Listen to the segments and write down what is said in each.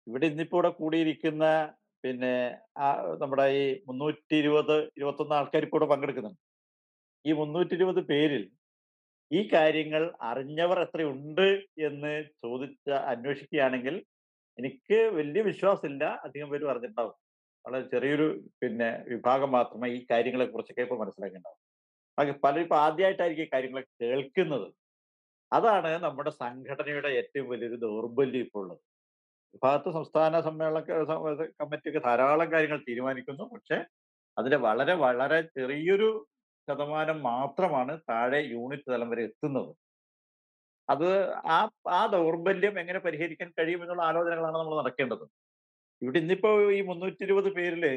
ഇവിടെ ഇന്നിപ്പോ ഇവിടെ കൂടിയിരിക്കുന്ന പിന്നെ ആ നമ്മുടെ ഈ 320, 21 ആൾക്കാർ ഇപ്പോൾ ഇവിടെ പങ്കെടുക്കുന്നുണ്ട്. ഈ 320 പേരിൽ ഈ കാര്യങ്ങൾ അറിഞ്ഞവർ എത്രയുണ്ട് എന്ന് ചോദിച്ച അന്വേഷിക്കുകയാണെങ്കിൽ എനിക്ക് വലിയ വിശ്വാസമില്ല അധികം പേരും അറിഞ്ഞിട്ടുണ്ടാവും. വളരെ ചെറിയൊരു പിന്നെ വിഭാഗം മാത്രമേ ഈ കാര്യങ്ങളെ കുറിച്ചൊക്കെ ഇപ്പൊ മനസ്സിലാക്കിയിട്ടുണ്ടാവും. ബാക്കി പലരും ഇപ്പൊ ആദ്യമായിട്ടായിരിക്കും ഈ കാര്യങ്ങളൊക്കെ കേൾക്കുന്നത്. അതാണ് നമ്മുടെ സംഘടനയുടെ ഏറ്റവും വലിയൊരു ദൗർബല്യം ഇപ്പോൾ ഉള്ളത്. ഒരു ഭാഗത്ത് സംസ്ഥാന സമ്മേളന കമ്മിറ്റിയൊക്കെ ധാരാളം കാര്യങ്ങൾ തീരുമാനിക്കുന്നു. പക്ഷേ അതിന്റെ വളരെ വളരെ ചെറിയൊരു ശതമാനം മാത്രമാണ് താഴെ യൂണിറ്റ് തലം വരെ എത്തുന്നത്. അത് ആ ആ ദൗർബല്യം എങ്ങനെ പരിഹരിക്കാൻ കഴിയും എന്നുള്ള ആലോചനകളാണ് നമ്മൾ നടക്കേണ്ടത്. ഇവിടെ ഇന്നിപ്പോ ഈ 320 പേരില്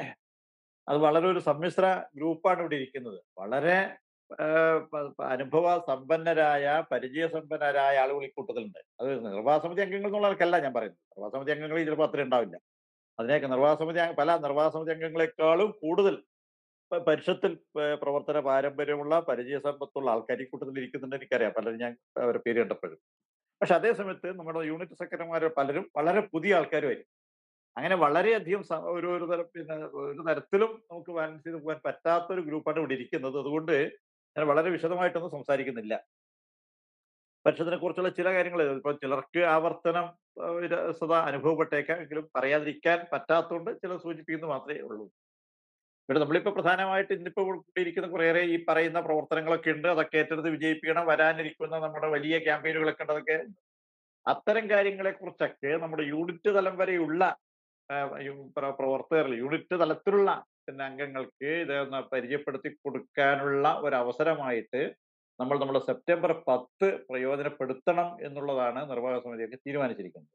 അത് വളരെ ഒരു സമ്മിശ്ര ഗ്രൂപ്പാണ് ഇവിടെ ഇരിക്കുന്നത്. വളരെ ഏഹ് പ പ അനുഭവ സമ്പന്നരായ, പരിചയസമ്പന്നരായ ആളുകൾ ഈ കൂട്ടത്തിലുണ്ട്. അത് നിർവാഹക സമിതി അംഗങ്ങൾ എന്നുള്ള നിലക്കല്ല ഞാൻ പറയുന്നത്. നിർവാഹക സമിതി അംഗങ്ങൾ ചിലപ്പോൾ അത്രയും ഉണ്ടാവില്ല. അതിനെയൊക്കെ നിർവാഹക സമിതി അംഗ- പല നിർവാഹക സമിതി അംഗങ്ങളെക്കാളും കൂടുതൽ പ- പരിഷത്തിൽ ഏഹ് പ്രവർത്തന പാരമ്പര്യമുള്ള പരിചയസമ്പത്തുള്ള ആൾക്കാർ ഈ കൂട്ടത്തിൽ ഇരിക്കുന്നുണ്ട് എനിക്കറിയാം. പലരും ഞാൻ അവരുടെ പേര് കണ്ടപ്പോഴും. പക്ഷെ അതേ സമയത്ത് നമ്മുടെ യൂണിറ്റ് സെക്രട്ടറിമാർ പലരും വളരെ പുതിയ ആൾക്കാരുമായിരിക്കും. അങ്ങനെ വളരെയധികം സ- ഒരു ഒരു തരം പിന്നെ ഒരു തരത്തിലും നമുക്ക് ബാലൻസ് ചെയ്ത് പോകാൻ പറ്റാത്ത ഒരു ഗ്രൂപ്പാണ് ഇവിടെ ഇരിക്കുന്നത്. അതുകൊണ്ട് ഞാൻ വളരെ വിശദമായിട്ടൊന്നും സംസാരിക്കുന്നില്ല. പരിഷത്തിനെ കുറിച്ചുള്ള ചില കാര്യങ്ങൾ ഇപ്പൊ ചിലർക്ക് ആവർത്തനം ഏഹ് വിരസത അനുഭവപ്പെട്ടേക്കാം എങ്കിലും പറയാതിരിക്കാൻ പറ്റാത്തതുകൊണ്ട് ചില സൂചിപ്പിക്കുന്നു മാത്രമേ ഉള്ളൂ. ഇവിടെ നമ്മളിപ്പോ പ്രധാനമായിട്ട് ഇന്നിപ്പോ കൂടിയിരിക്കുന്ന കുറേയേറെ ഈ പറയുന്ന പ്രവർത്തനങ്ങളൊക്കെ ഉണ്ട്. അതൊക്കെ ഏറ്റെടുത്ത് വിജയിപ്പിക്കണം. വരാനിരിക്കുന്ന നമ്മുടെ വലിയ ക്യാമ്പയിനുകളൊക്കെ ഉണ്ട്. അതൊക്കെ അത്തരം കാര്യങ്ങളെ കുറിച്ചൊക്കെ നമ്മുടെ യൂണിറ്റ് തലം വരെയുള്ള ആഹ് യു- പ്ര- പ്രവർത്തകർ യൂണിറ്റ് തലത്തിലുള്ള പിന്നെ അംഗങ്ങൾക്ക് ഇതൊന്ന് പരിചയപ്പെടുത്തി കൊടുക്കാനുള്ള ഒരു അവസരമായിട്ട് നമ്മൾ നമ്മുടെ സെപ്റ്റംബർ പത്ത് പ്രയോജനപ്പെടുത്തണം എന്നുള്ളതാണ് നിർവാഹക സമിതിയൊക്കെ തീരുമാനിച്ചിരിക്കുന്നത്.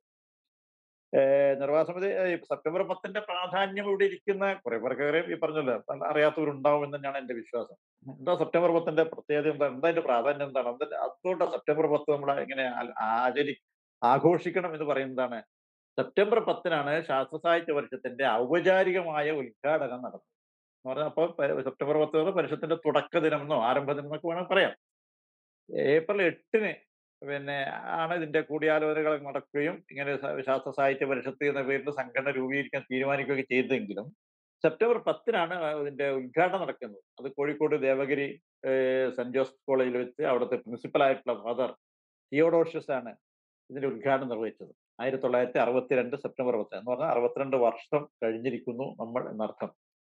ഏഹ് നിർവാഹക സമിതി ഏഹ് സെപ്റ്റംബർ പത്തിന്റെ പ്രാധാന്യം ഇവിടെ ഇരിക്കുന്ന കുറെ പേർക്ക് ഈ പറഞ്ഞല്ലോ അറിയാത്തവരുണ്ടാവും എന്ന് തന്നെയാണ് എന്റെ വിശ്വാസം. എന്താ സെപ്റ്റംബർ പത്തിന്റെ പ്രത്യേകത എന്താ എന്താ അതിന്റെ പ്രാധാന്യം എന്താണ് അതിന്റെ അതുകൊണ്ട് സെപ്റ്റംബർ പത്ത് നമ്മൾ എങ്ങനെ ആ- ആചരി ആഘോഷിക്കണം എന്ന് പറയുന്നതാണ് സെപ്റ്റംബർ പത്തിനാണ് ശാസ്ത്ര സാഹിത്യ പരിഷത്തിന്റെ ഔപചാരികമായ ഉദ്ഘാടനം നടന്നത് എന്ന് പറഞ്ഞാൽ അപ്പൊ പ- സെപ്റ്റംബർ പത്ത് എന്ന് പരിഷത്തിന്റെ തുടക്ക ദിനം എന്നോ ആരംഭ ദിനം എന്നൊക്കെ വേണമെങ്കിൽ പറയാം ഏപ്രിൽ എട്ടിന് പിന്നെ ആണ് ഇതിന്റെ കൂടിയാലോചനകൾ നടക്കുകയും ഇങ്ങനെ സ- ശാസ്ത്ര സാഹിത്യ പരിഷത്ത് എന്ന പേരിൽ സംഘടന രൂപീകരിക്കാൻ തീരുമാനിക്കുകയൊക്കെ ചെയ്തെങ്കിലും സെപ്റ്റംബർ പത്തിനാണ് ഇതിന്റെ ഉദ്ഘാടനം നടക്കുന്നത് അത് കോഴിക്കോട് ദേവഗിരി ഏഹ് സെന്റ് ജോസഫ് കോളേജിൽ വെച്ച് അവിടുത്തെ പ്രിൻസിപ്പൽ ആയിട്ടുള്ള ഫാദർ തിയോഡോഷ്യസ് ആണ് ഇതിന്റെ ഉദ്ഘാടനം നിർവഹിച്ചത് ആയിരത്തി തൊള്ളായിരത്തി അറുപത്തിരണ്ട് സെപ്റ്റംബർ പത്ത് എന്ന് പറഞ്ഞാൽ അറുപത്തിരണ്ട് വർഷം കഴിഞ്ഞിരിക്കുന്നു നമ്മൾ എന്നർത്ഥം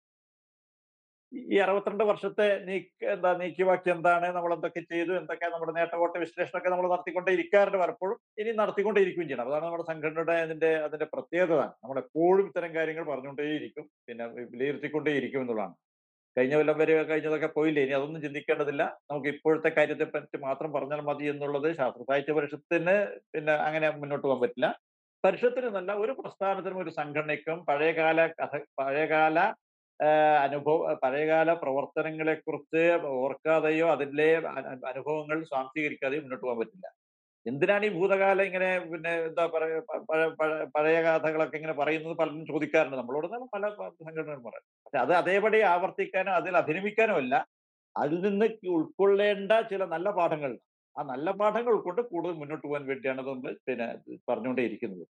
ഈ അറുപത്തിരണ്ട് വർഷത്തെ നീക്ക എന്താ നീക്കിവാക്കി എന്താണ് നമ്മൾ എന്തൊക്കെ ചെയ്തു എന്തൊക്കെ നമ്മുടെ നേട്ടകോട്ട വിശ്ലേഷണമൊക്കെ നമ്മൾ നടത്തിക്കൊണ്ടേ ഇരിക്കാറുണ്ട് പലപ്പോഴും ഇനി നടത്തിക്കൊണ്ടേ ഇരിക്കുകയും ചെയ്യണം അതാണ് നമ്മുടെ സംഘടനയുടെ അതിന്റെ അതിന്റെ പ്രത്യേകത നമ്മൾ എപ്പോഴും ഇത്തരം കാര്യങ്ങൾ പറഞ്ഞുകൊണ്ടേയിരിക്കും പിന്നെ വിലയിരുത്തിക്കൊണ്ടേ ഇരിക്കും എന്നുള്ളതാണ് കഴിഞ്ഞ കൊല്ലം വരെ കഴിഞ്ഞതൊക്കെ പോയില്ലേ ഇനി അതൊന്നും ചിന്തിക്കേണ്ടതില്ല നമുക്ക് ഇപ്പോഴത്തെ കാര്യത്തെ പറ്റി മാത്രം പറഞ്ഞാൽ മതി എന്നുള്ളത് ശാസ്ത്ര സാഹിത്യ പരിഷത്തിന് പിന്നെ അങ്ങനെ മുന്നോട്ട് പോകാൻ പറ്റില്ല പരിഷത്തിന് നല്ല ഒരു പ്രസ്ഥാനത്തിനും ഒരു സംഘടനയ്ക്കും പഴയകാല കഥ പഴയകാല ആഹ് അനുഭവ പഴയകാല പ്രവർത്തനങ്ങളെ കുറിച്ച് ഓർക്കാതെയോ അതിലെ അ- അനുഭവങ്ങൾ സ്വാംശീകരിക്കാതെയോ മുന്നോട്ട് പോകാൻ പറ്റില്ല എന്തിനാണ് ഈ ഭൂതകാലം ഇങ്ങനെ പിന്നെ എന്താ പറയാ പ- പഴ- പഴ- പഴയ കഥകളൊക്കെ ഇങ്ങനെ പറയുന്നത് പലരും ചോദിക്കാറുണ്ട് നമ്മളോട് തന്നെ പല പ- സംഘടനകളും പറയും പക്ഷെ അത് അതേപടി ആവർത്തിക്കാനോ അതിൽ അഭിനമിക്കാനോ അല്ല അതിൽ നിന്ന് ഉൾക്കൊള്ളേണ്ട ചില നല്ല പാഠങ്ങൾ ആ നല്ല പാഠങ്ങൾ ഉൾക്കൊണ്ട് കൂടുതൽ മുന്നോട്ട് പോകാൻ വേണ്ടിയാണ് ഇത് നമ്മൾ പിന്നെ പറഞ്ഞുകൊണ്ടേ ഇരിക്കുന്നത്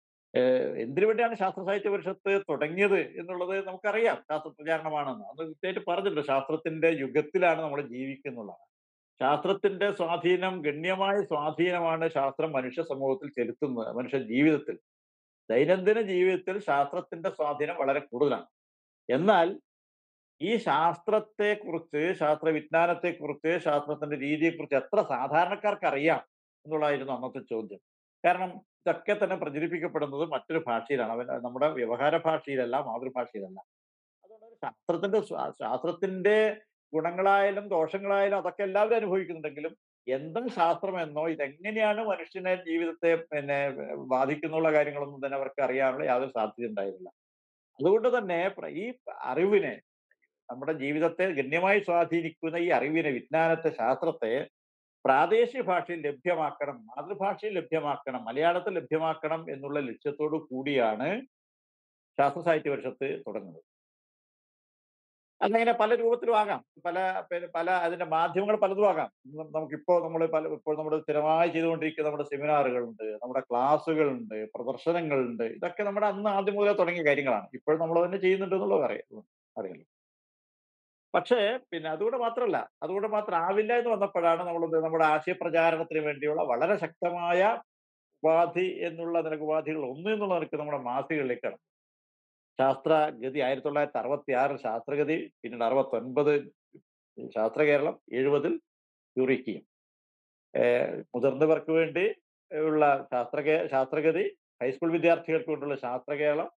ഏഹ് എന്തിനു വേണ്ടിയാണ് ശാസ്ത്ര സാഹിത്യ പരിഷത്ത് തുടങ്ങിയത് എന്നുള്ളത് നമുക്കറിയാം ശാസ്ത്ര പ്രചാരണമാണെന്ന് അത് കൃത്യമായിട്ട് പറഞ്ഞിട്ടുണ്ട് ശാസ്ത്രത്തിന്റെ യുഗത്തിലാണ് നമ്മൾ ജീവിക്കുന്നുള്ളതാണ് ശാസ്ത്രത്തിന്റെ സ്വാധീനം ഗണ്യമായ സ്വാധീനമാണ് ശാസ്ത്രം മനുഷ്യ സമൂഹത്തിൽ ചെലുത്തുന്നത് മനുഷ്യ ജീവിതത്തിൽ ദൈനംദിന ജീവിതത്തിൽ ശാസ്ത്രത്തിന്റെ സ്വാധീനം വളരെ കൂടുതലാണ് എന്നാൽ ഈ ശാസ്ത്രത്തെ കുറിച്ച് ശാസ്ത്ര വിജ്ഞാനത്തെ കുറിച്ച് ശാസ്ത്രത്തിന്റെ രീതിയെ കുറിച്ച് എത്ര സാധാരണക്കാർക്ക് അറിയാം എന്നുള്ളതായിരുന്നു അന്നത്തെ ചോദ്യം കാരണം ഇതൊക്കെ തന്നെ പ്രചരിപ്പിക്കപ്പെടുന്നത് മറ്റൊരു ഭാഷയിലാണ് അവൻ നമ്മുടെ വ്യവഹാര ഭാഷയിലല്ല മാതൃഭാഷയിലല്ല അതുകൊണ്ട് ഒരു ശാസ്ത്രത്തിന്റെ സ്വാ- ശാസ്ത്രത്തിന്റെ ഗുണങ്ങളായാലും ദോഷങ്ങളായാലും അതൊക്കെ എല്ലാവരും അനുഭവിക്കുന്നുണ്ടെങ്കിലും എന്താണ് ശാസ്ത്രം എന്നോ ഇതെങ്ങനെയാണ് മനുഷ്യനെ ജീവിതത്തെ പിന്നെ ബാധിക്കുന്നുള്ള കാര്യങ്ങളൊന്നും തന്നെ അവർക്ക് അറിയാനുള്ള യാതൊരു സാധ്യത ഉണ്ടായിരുന്നില്ല അതുകൊണ്ട് തന്നെ പ്ര- ഈ അറിവിനെ നമ്മുടെ ജീവിതത്തെ ഗണ്യമായി സ്വാധീനിക്കുന്ന ഈ അറിവിനെ വിജ്ഞാനത്തെ ശാസ്ത്രത്തെ പ്രാദേശിക ഭാഷയിൽ ലഭ്യമാക്കണം മാതൃഭാഷയിൽ ലഭ്യമാക്കണം മലയാളത്തിൽ ലഭ്യമാക്കണം എന്നുള്ള ലക്ഷ്യത്തോടു കൂടിയാണ് ശാസ്ത്ര സാഹിത്യ പരിഷത്ത് തുടങ്ങുന്നത് അതങ്ങനെ പല രൂപത്തിലും ആകാം പല പിന്നെ പല അതിന്റെ മാധ്യമങ്ങൾ പലതും ആകാം ഇന്ന് നമുക്കിപ്പോ നമ്മൾ പല ഇപ്പോൾ നമ്മൾ സ്ഥിരമായി ചെയ്തുകൊണ്ടിരിക്കുന്ന നമ്മുടെ സെമിനാറുകളുണ്ട് നമ്മുടെ ക്ലാസ്സുകളുണ്ട് പ്രദർശനങ്ങളുണ്ട് ഇതൊക്കെ നമ്മുടെ അന്ന് ആദ്യം മുതലേ തുടങ്ങിയ കാര്യങ്ങളാണ് ഇപ്പോഴും നമ്മൾ തന്നെ ചെയ്യുന്നുണ്ട് എന്നുള്ളത് അറിയാം അറിയാലോ പക്ഷേ പിന്നെ അതുകൊണ്ട് മാത്രമല്ല അതുകൊണ്ട് മാത്രം ആവില്ല എന്ന് വന്നപ്പോഴാണ് നമ്മൾ നമ്മുടെ ആശയപ്രചാരണത്തിന് വേണ്ടിയുള്ള വളരെ ശക്തമായ ഉപാധി എന്നുള്ള നിനക്ക് ഉപാധികൾ ഒന്ന് എന്നുള്ള നിനക്ക് നമ്മുടെ മാസികകളിലേക്ക് കടന്നു ശാസ്ത്രഗതി ആയിരത്തി തൊള്ളായിരത്തി അറുപത്തി ആറിൽ ശാസ്ത്രഗതി പിന്നീട് അറുപത്തി ഒൻപത് ശാസ്ത്ര കേരളം എഴുപതിൽ യുറിക്കിയും മുതിർന്നവർക്ക് വേണ്ടി ഉള്ള ശാസ്ത്ര ശാസ്ത്രഗതി ഹൈസ്കൂൾ വിദ്യാർത്ഥികൾക്ക് വേണ്ടിയുള്ള ശാസ്ത്ര കേരളം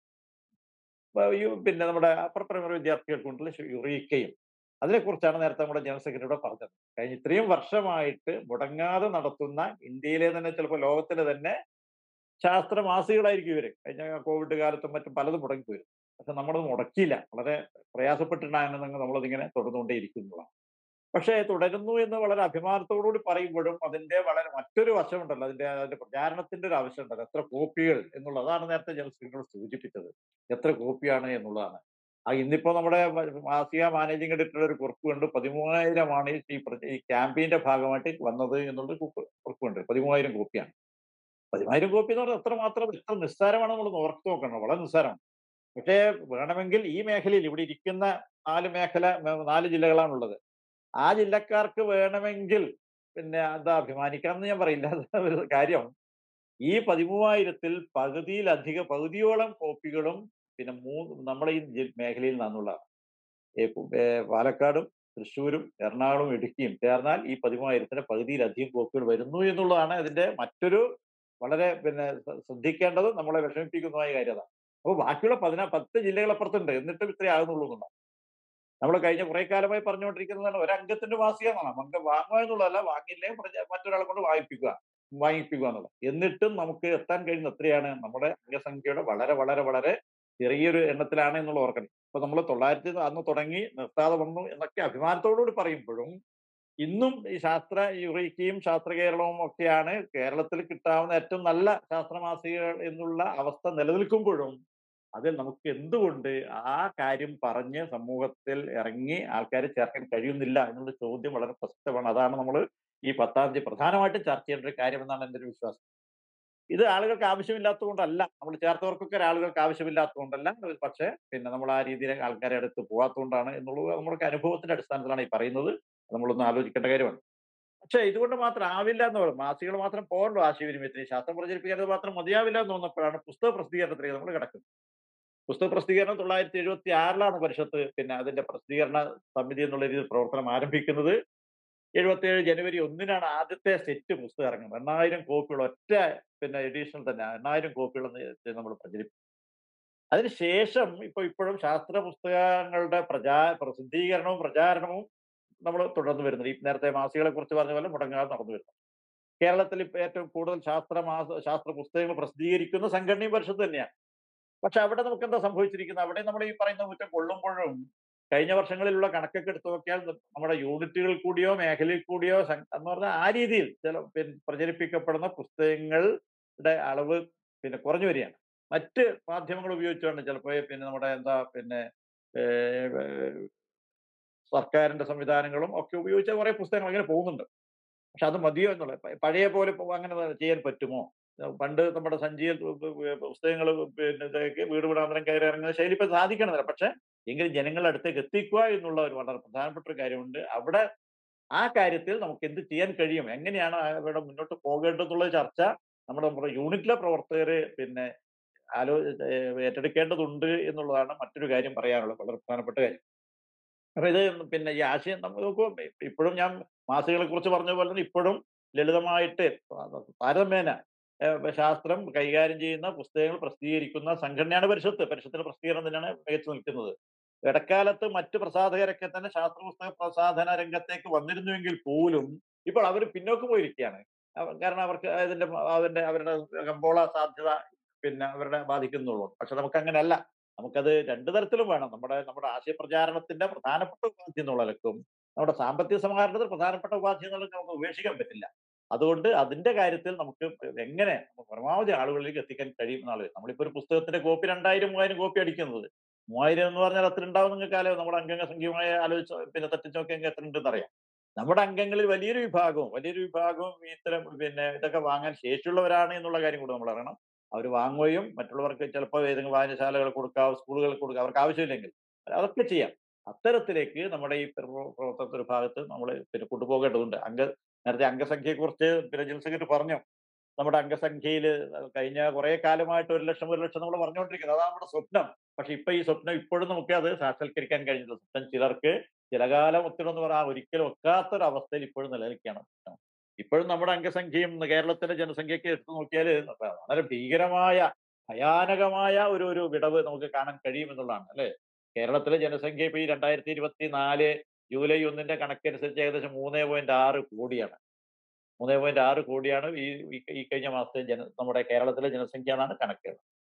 പിന്നെ നമ്മുടെ അപ്പർ പ്രൈമറി വിദ്യാർത്ഥികൾക്ക് വേണ്ടിയുള്ള യുറീക്കയും അതിനെക്കുറിച്ചാണ് നേരത്തെ നമ്മുടെ ജനറൽ സെക്രട്ടറിയോട് പറഞ്ഞത് കഴിഞ്ഞ ഇത്രയും വർഷമായിട്ട് മുടങ്ങാതെ നടത്തുന്ന ഇന്ത്യയിലെ തന്നെ ചിലപ്പോൾ ലോകത്തിലെ തന്നെ ശാസ്ത്ര മാസികളായിരിക്കും ഇവര് കഴിഞ്ഞ കോവിഡ് കാലത്തും മറ്റും പലതും മുടങ്ങി വരും പക്ഷെ നമ്മളത് മുടക്കിയില്ല വളരെ പ്രയാസപ്പെട്ടിട്ടാണ് നമ്മളതിങ്ങനെ തുടർന്നുകൊണ്ടേയിരിക്കുന്നതാണ് പക്ഷേ തുടരുന്നു എന്ന് വളരെ അഭിമാനത്തോടുകൂടി പറയുമ്പോഴും അതിന്റെ വളരെ മറ്റൊരു വശമുണ്ടല്ലോ അതിന്റെ അതിന്റെ പ്രചാരണത്തിന്റെ ഒരു ആവശ്യമുണ്ടല്ലോ എത്ര കോപ്പികൾ എന്നുള്ളത് അതാണ് നേരത്തെ ജനറൽ സെക്രട്ടറി സൂചിപ്പിച്ചത് എത്ര കോപ്പിയാണ് എന്നുള്ളതാണ് ആ ഇന്നിപ്പോ നമ്മുടെ മാസിക മാനേജിംഗ് എഡിറ്റർ ഒരു കുറിപ്പ് കണ്ട് പതിമൂവായിരമാണ് ഈ ഈ ക്യാമ്പയിന്റെ ഭാഗമായിട്ട് വന്നത് എന്നുള്ള കുറിപ്പുണ്ട് പതിമൂവായിരം കോപ്പിയാണ് പതിനായിരം കോപ്പി എന്ന് പറഞ്ഞാൽ എത്ര മാത്രം എത്ര നിസ്സാരമാണ് നമ്മൾ ഓർത്ത് നോക്കണം വളരെ നിസ്സാരമാണ് പക്ഷേ വേണമെങ്കിൽ ഈ മേഖലയിൽ ഇവിടെ ഇരിക്കുന്ന നാല് മേഖല നാല് ജില്ലകളാണുള്ളത് ആ ജില്ലക്കാർക്ക് വേണമെങ്കിൽ പിന്നെ എന്താ അഭിമാനിക്കാമെന്ന് ഞാൻ പറയില്ല ഒരു കാര്യം ഈ പതിമൂവായിരത്തിൽ പകുതിയിലധികം പകുതിയോളം കോപ്പികളും പിന്നെ മൂന്ന് നമ്മുടെ ഈ മേഖലയിൽ നിന്നുള്ളതാണ് പാലക്കാടും തൃശ്ശൂരും എറണാകുളവും ഇടുക്കിയും ചേർന്നാൽ ഈ പതിമൂവായിരത്തിന്റെ പകുതിയിലധികം കോപ്പികൾ വരുന്നു എന്നുള്ളതാണ് ഇതിന്റെ മറ്റൊരു വളരെ പിന്നെ ശ്രദ്ധിക്കേണ്ടതും നമ്മളെ വിഷമിപ്പിക്കുന്നതുമായ കാര്യം അപ്പോൾ ബാക്കിയുള്ള പതിനാ പത്ത് ജില്ലകളപ്പുറത്തുണ്ട് എന്നിട്ടും ഇത്രേ ആകുന്നുള്ളൂ എന്നുള്ളതാണ് നമ്മൾ കഴിഞ്ഞ കുറെ കാലമായി പറഞ്ഞുകൊണ്ടിരിക്കുന്നതാണ് ഒരംഗത്തിന്റെ മാസിക എന്നാണ് നമുക്ക് വാങ്ങുക എന്നുള്ളതല്ല വാങ്ങിയില്ലേ മറ്റൊരാളെ കൊണ്ട് വാങ്ങിപ്പിക്കുക വാങ്ങിപ്പിക്കുക എന്നുള്ളത് എന്നിട്ടും നമുക്ക് എത്താൻ കഴിയുന്ന എത്രയാണ് നമ്മുടെ അംഗസംഖ്യയുടെ വളരെ വളരെ വളരെ ചെറിയൊരു എണ്ണത്തിലാണ് എന്നുള്ള ഓർക്കണം ഇപ്പൊ നമ്മൾ തൊള്ളായിരത്തി അന്ന് തുടങ്ങി നിർത്താതെ വന്നു എന്നൊക്കെ അഭിമാനത്തോടുകൂടി പറയുമ്പോഴും ഇന്നും ഈ ശാസ്ത്ര യുറൈക്കയും ശാസ്ത്ര കേരളവും ഒക്കെയാണ് കേരളത്തിൽ കിട്ടാവുന്ന ഏറ്റവും നല്ല ശാസ്ത്രമാസികകൾ എന്നുള്ള അവസ്ഥ നിലനിൽക്കുമ്പോഴും അതിൽ നമുക്ക് എന്തുകൊണ്ട് ആ കാര്യം പറഞ്ഞ് സമൂഹത്തിൽ ഇറങ്ങി ആൾക്കാരെ ചേർക്കാൻ കഴിയുന്നില്ല എന്നുള്ള ചോദ്യം വളരെ പ്രസക്തമാണ് അതാണ് നമ്മൾ ഈ പത്താം തീയതി പ്രധാനമായിട്ടും ചർച്ച ചെയ്യേണ്ട ഒരു കാര്യമെന്നാണ് എൻ്റെ ഒരു വിശ്വാസം ഇത് ആളുകൾക്ക് ആവശ്യമില്ലാത്തതുകൊണ്ടല്ല നമ്മൾ ചേർത്തവർക്കൊക്കെ ആളുകൾക്ക് ആവശ്യമില്ലാത്തതുകൊണ്ടല്ല പക്ഷേ പിന്നെ നമ്മൾ ആ രീതിയിൽ ആൾക്കാരെ അടുത്ത് പോകാത്തതുകൊണ്ടാണ് എന്നുള്ളത് നമ്മൾക്ക് അനുഭവത്തിന്റെ അടിസ്ഥാനത്തിലാണ് ഈ പറയുന്നത് നമ്മളൊന്ന് ആലോചിക്കേണ്ട കാര്യമാണ് പക്ഷേ ഇതുകൊണ്ട് മാത്രം ആവില്ല എന്ന് പറയും മാസികൾ മാത്രം പോകണ്ടോ ആശയവിനിമയത്തിന് ശാസ്ത്രം പ്രചരിപ്പിക്കുന്നത് മാത്രം മതിയാവില്ല എന്ന് തോന്നപ്പോഴാണ് പുസ്തക പ്രസിദ്ധീകരണത്തിലേക്ക് നമ്മൾ കിടക്കുന്നത് പുസ്തക പ്രസിദ്ധീകരണം തൊള്ളായിരത്തി എഴുപത്തി ആറിലാണ് പരിഷത്ത് പിന്നെ അതിന്റെ പ്രസിദ്ധീകരണ സമിതി എന്നുള്ള രീതിയിൽ പ്രവർത്തനം ആരംഭിക്കുന്നത് എഴുപത്തിയേഴ് ജനുവരി ഒന്നിനാണ് ആദ്യത്തെ സെറ്റ് പുസ്തകം ഇറങ്ങുന്നത് എണ്ണായിരം കോപ്പികൾ ഒറ്റ പിന്നെ എഡീഷണൽ തന്നെ എണ്ണായിരം കോപ്പികൾ നമ്മൾ പ്രചരിപ്പിക്കും അതിനുശേഷം ഇപ്പൊ ഇപ്പോഴും ശാസ്ത്ര പുസ്തകങ്ങളുടെ പ്രചാ പ്രസിദ്ധീകരണവും പ്രചാരണവും നമ്മൾ തുടർന്ന് വരുന്നത് ഈ നേരത്തെ മാസികളെ കുറിച്ച് പറഞ്ഞ പോലെ മുടങ്ങാതെ നടന്നു വരുന്നു കേരളത്തിൽ ഇപ്പൊ ഏറ്റവും കൂടുതൽ ശാസ്ത്ര മാസ ശാസ്ത്ര പുസ്തകങ്ങൾ പ്രസിദ്ധീകരിക്കുന്ന സംഘടനയും പരിഷത്ത് തന്നെയാണ് പക്ഷെ അവിടെ നമുക്ക് എന്താ സംഭവിച്ചിരിക്കുന്നത് അവിടെ നമ്മൾ ഈ പറയുന്ന കുറ്റം കൊള്ളുമ്പോഴും കഴിഞ്ഞ വർഷങ്ങളിലുള്ള കണക്കൊക്കെ എടുത്തു നോക്കിയാൽ നമ്മുടെ യൂണിറ്റുകൾ കൂടിയോ മേഖലയിൽ കൂടിയോ എന്ന് പറഞ്ഞാൽ ആ രീതിയിൽ ചില പ്രചരിപ്പിക്കപ്പെടുന്ന പുസ്തകങ്ങളുടെ അളവ് പിന്നെ കുറഞ്ഞു വരികയാണ് മറ്റ് മാധ്യമങ്ങൾ ഉപയോഗിച്ചുകൊണ്ട് ചിലപ്പോൾ പിന്നെ നമ്മുടെ എന്താ പിന്നെ സർക്കാരിന്റെ സംവിധാനങ്ങളും ഒക്കെ ഉപയോഗിച്ച കുറെ പുസ്തകങ്ങൾ അങ്ങനെ പോകുന്നുണ്ട് പക്ഷെ അത് മതിയോ എന്നുള്ളത് പഴയ പോലെ അങ്ങനെ ചെയ്യാൻ പറ്റുമോ പണ്ട് നമ്മുടെ സഞ്ചിയിൽ പുസ്തകങ്ങൾ പിന്നെ വീട് വീടാന്തരം കയറി ഇറങ്ങുന്ന ശൈലി ഇപ്പൊ സാധിക്കണമെന്നില്ല പക്ഷെ എങ്കിലും ജനങ്ങളുടെ അടുത്തേക്ക് എത്തിക്കുക എന്നുള്ള ഒരു വളരെ പ്രധാനപ്പെട്ട ഒരു കാര്യമുണ്ട് അവിടെ ആ കാര്യത്തിൽ നമുക്ക് എന്ത് ചെയ്യാൻ കഴിയും എങ്ങനെയാണ് അവിടെ മുന്നോട്ട് പോകേണ്ടതെന്നുള്ള ചർച്ച നമ്മുടെ നമ്മുടെ യൂണിറ്റിലെ പ്രവർത്തകർ പിന്നെ ആലോ ഏറ്റെടുക്കേണ്ടതുണ്ട് എന്നുള്ളതാണ് മറ്റൊരു കാര്യം പറയാനുള്ളത് വളരെ പ്രധാനപ്പെട്ട കാര്യം അപ്പൊ ഇത് പിന്നെ ഈ ആശയം നമുക്ക് ഇപ്പോഴും ഞാൻ മാസികളെ കുറിച്ച് പറഞ്ഞ പോലെ തന്നെ ഇപ്പോഴും ലളിതമായിട്ട് താരതമ്യേന ശാസ്ത്രം കൈകാര്യം ചെയ്യുന്ന പുസ്തകങ്ങൾ പ്രസിദ്ധീകരിക്കുന്ന സംഘടനയാണ് പരിഷത്ത് പരിഷത്തിന്റെ പ്രസിദ്ധീകരണം തന്നെയാണ് മികച്ചു നിൽക്കുന്നത് ഇടക്കാലത്ത് മറ്റ് പ്രസാധകരൊക്കെ തന്നെ ശാസ്ത്ര പുസ്തക പ്രസാധന രംഗത്തേക്ക് വന്നിരുന്നുവെങ്കിൽ പോലും ഇപ്പോൾ അവർ പിന്നോക്ക് പോയിരിക്കുകയാണ് കാരണം അവർക്ക് അതിന്റെ അതിന്റെ അവരുടെ കമ്പോള സാധ്യത പിന്നെ അവരുടെ ബാധിക്കുന്നുള്ളൂ പക്ഷെ നമുക്ക് അങ്ങനെയല്ല നമുക്കത് രണ്ടു തരത്തിലും വേണം നമ്മുടെ നമ്മുടെ ആശയ പ്രചാരണത്തിന്റെ പ്രധാനപ്പെട്ട ഉപാധി എന്നുള്ള നിലക്കും നമ്മുടെ സാമ്പത്തിക സമാഹരണത്തിൽ പ്രധാനപ്പെട്ട ഉപാധി എന്നുള്ള നമുക്ക് ഉപേക്ഷിക്കാൻ പറ്റില്ല അതുകൊണ്ട് അതിന്റെ കാര്യത്തിൽ നമുക്ക് എങ്ങനെ പരമാവധി ആളുകളിലേക്ക് എത്തിക്കാൻ കഴിയും എന്നുള്ളത് നമ്മളിപ്പോ ഒരു പുസ്തകത്തിന്റെ കോപ്പി രണ്ടായിരം മൂവായിരം കോപ്പി അടിക്കുന്നത് മൂവായിരം എന്ന് പറഞ്ഞാൽ അത്ര ഉണ്ടാവും നിങ്ങൾക്ക് ആലോ നമ്മുടെ അംഗങ്ങൾ സംഖ്യയുമായി ആലോചിച്ച് പിന്നെ തട്ടിച്ച് നോക്കിയെങ്കിൽ എത്ര ഉണ്ടെന്ന് അറിയാം നമ്മുടെ അംഗങ്ങളിൽ വലിയൊരു വിഭാഗവും വലിയൊരു വിഭാഗവും ഇത്തരം പിന്നെ ഇതൊക്കെ വാങ്ങാൻ ശേഷിയുള്ളവരാണ് എന്നുള്ള കാര്യം കൂടെ നമ്മൾ അറിയണം അവർ വാങ്ങുകയും മറ്റുള്ളവർക്ക് ചിലപ്പോൾ ഏതെങ്കിലും വായനശാലകൾ കൊടുക്കാം സ്കൂളുകൾ കൊടുക്കാം അവർക്ക് ആവശ്യമില്ലെങ്കിൽ അതൊക്കെ ചെയ്യാം അത്തരത്തിലേക്ക് നമ്മുടെ ഈ പ്രവ- പ്രവർത്തനത്തിന്റെ ഭാഗത്ത് നമ്മൾ പിന്നെ കൊണ്ടുപോകേണ്ടതുണ്ട് അംഗ നേരത്തെ അംഗസംഖ്യയെ കുറിച്ച് പിന്നെ ജനറൽ സെക്രട്ടറി പറഞ്ഞു നമ്മുടെ അംഗസംഖ്യയിൽ കഴിഞ്ഞ കുറെ കാലമായിട്ട് ഒരു ലക്ഷം ഒരു ലക്ഷം നമ്മൾ പറഞ്ഞുകൊണ്ടിരിക്കുന്നത് അതാണ് നമ്മുടെ സ്വപ്നം പക്ഷെ ഇപ്പൊ ഈ സ്വപ്നം ഇപ്പോഴും നമുക്ക് അത് സാക്ഷാത്കരിക്കാൻ കഴിഞ്ഞില്ല സ്വപ്നം ചിലർക്ക് ചിലകാലം ഒത്തിടൊന്ന് പറയാൻ ഒരിക്കലും ഒക്കാത്തൊരു അവസ്ഥയിൽ ഇപ്പോഴും നിലനിൽക്കുകയാണ് ഇപ്പോഴും നമ്മുടെ അംഗസംഖ്യയും കേരളത്തിലെ ജനസംഖ്യയ്ക്ക് എടുത്തു നോക്കിയാൽ വളരെ ഭീകരമായ ഭയാനകമായ ഒരു ഒരു വിടവ് നമുക്ക് കാണാൻ കഴിയുമെന്നുള്ളതാണ് അല്ലെ കേരളത്തിലെ ജനസംഖ്യ ഇപ്പൊ ഈ രണ്ടായിരത്തി ഇരുപത്തി നാല് ജൂലൈ ഒന്നിന്റെ കണക്കനുസരിച്ച് ഏകദേശം മൂന്ന് പോയിന്റ് ആറ് കോടിയാണ് മൂന്ന് പോയിന്റ് ആറ് കോടിയാണ് ഈ ഈ- ഈ കഴിഞ്ഞ മാസത്തെ ജന നമ്മുടെ കേരളത്തിലെ ജനസംഖ്യ എന്നാണ് കണക്കുകൾ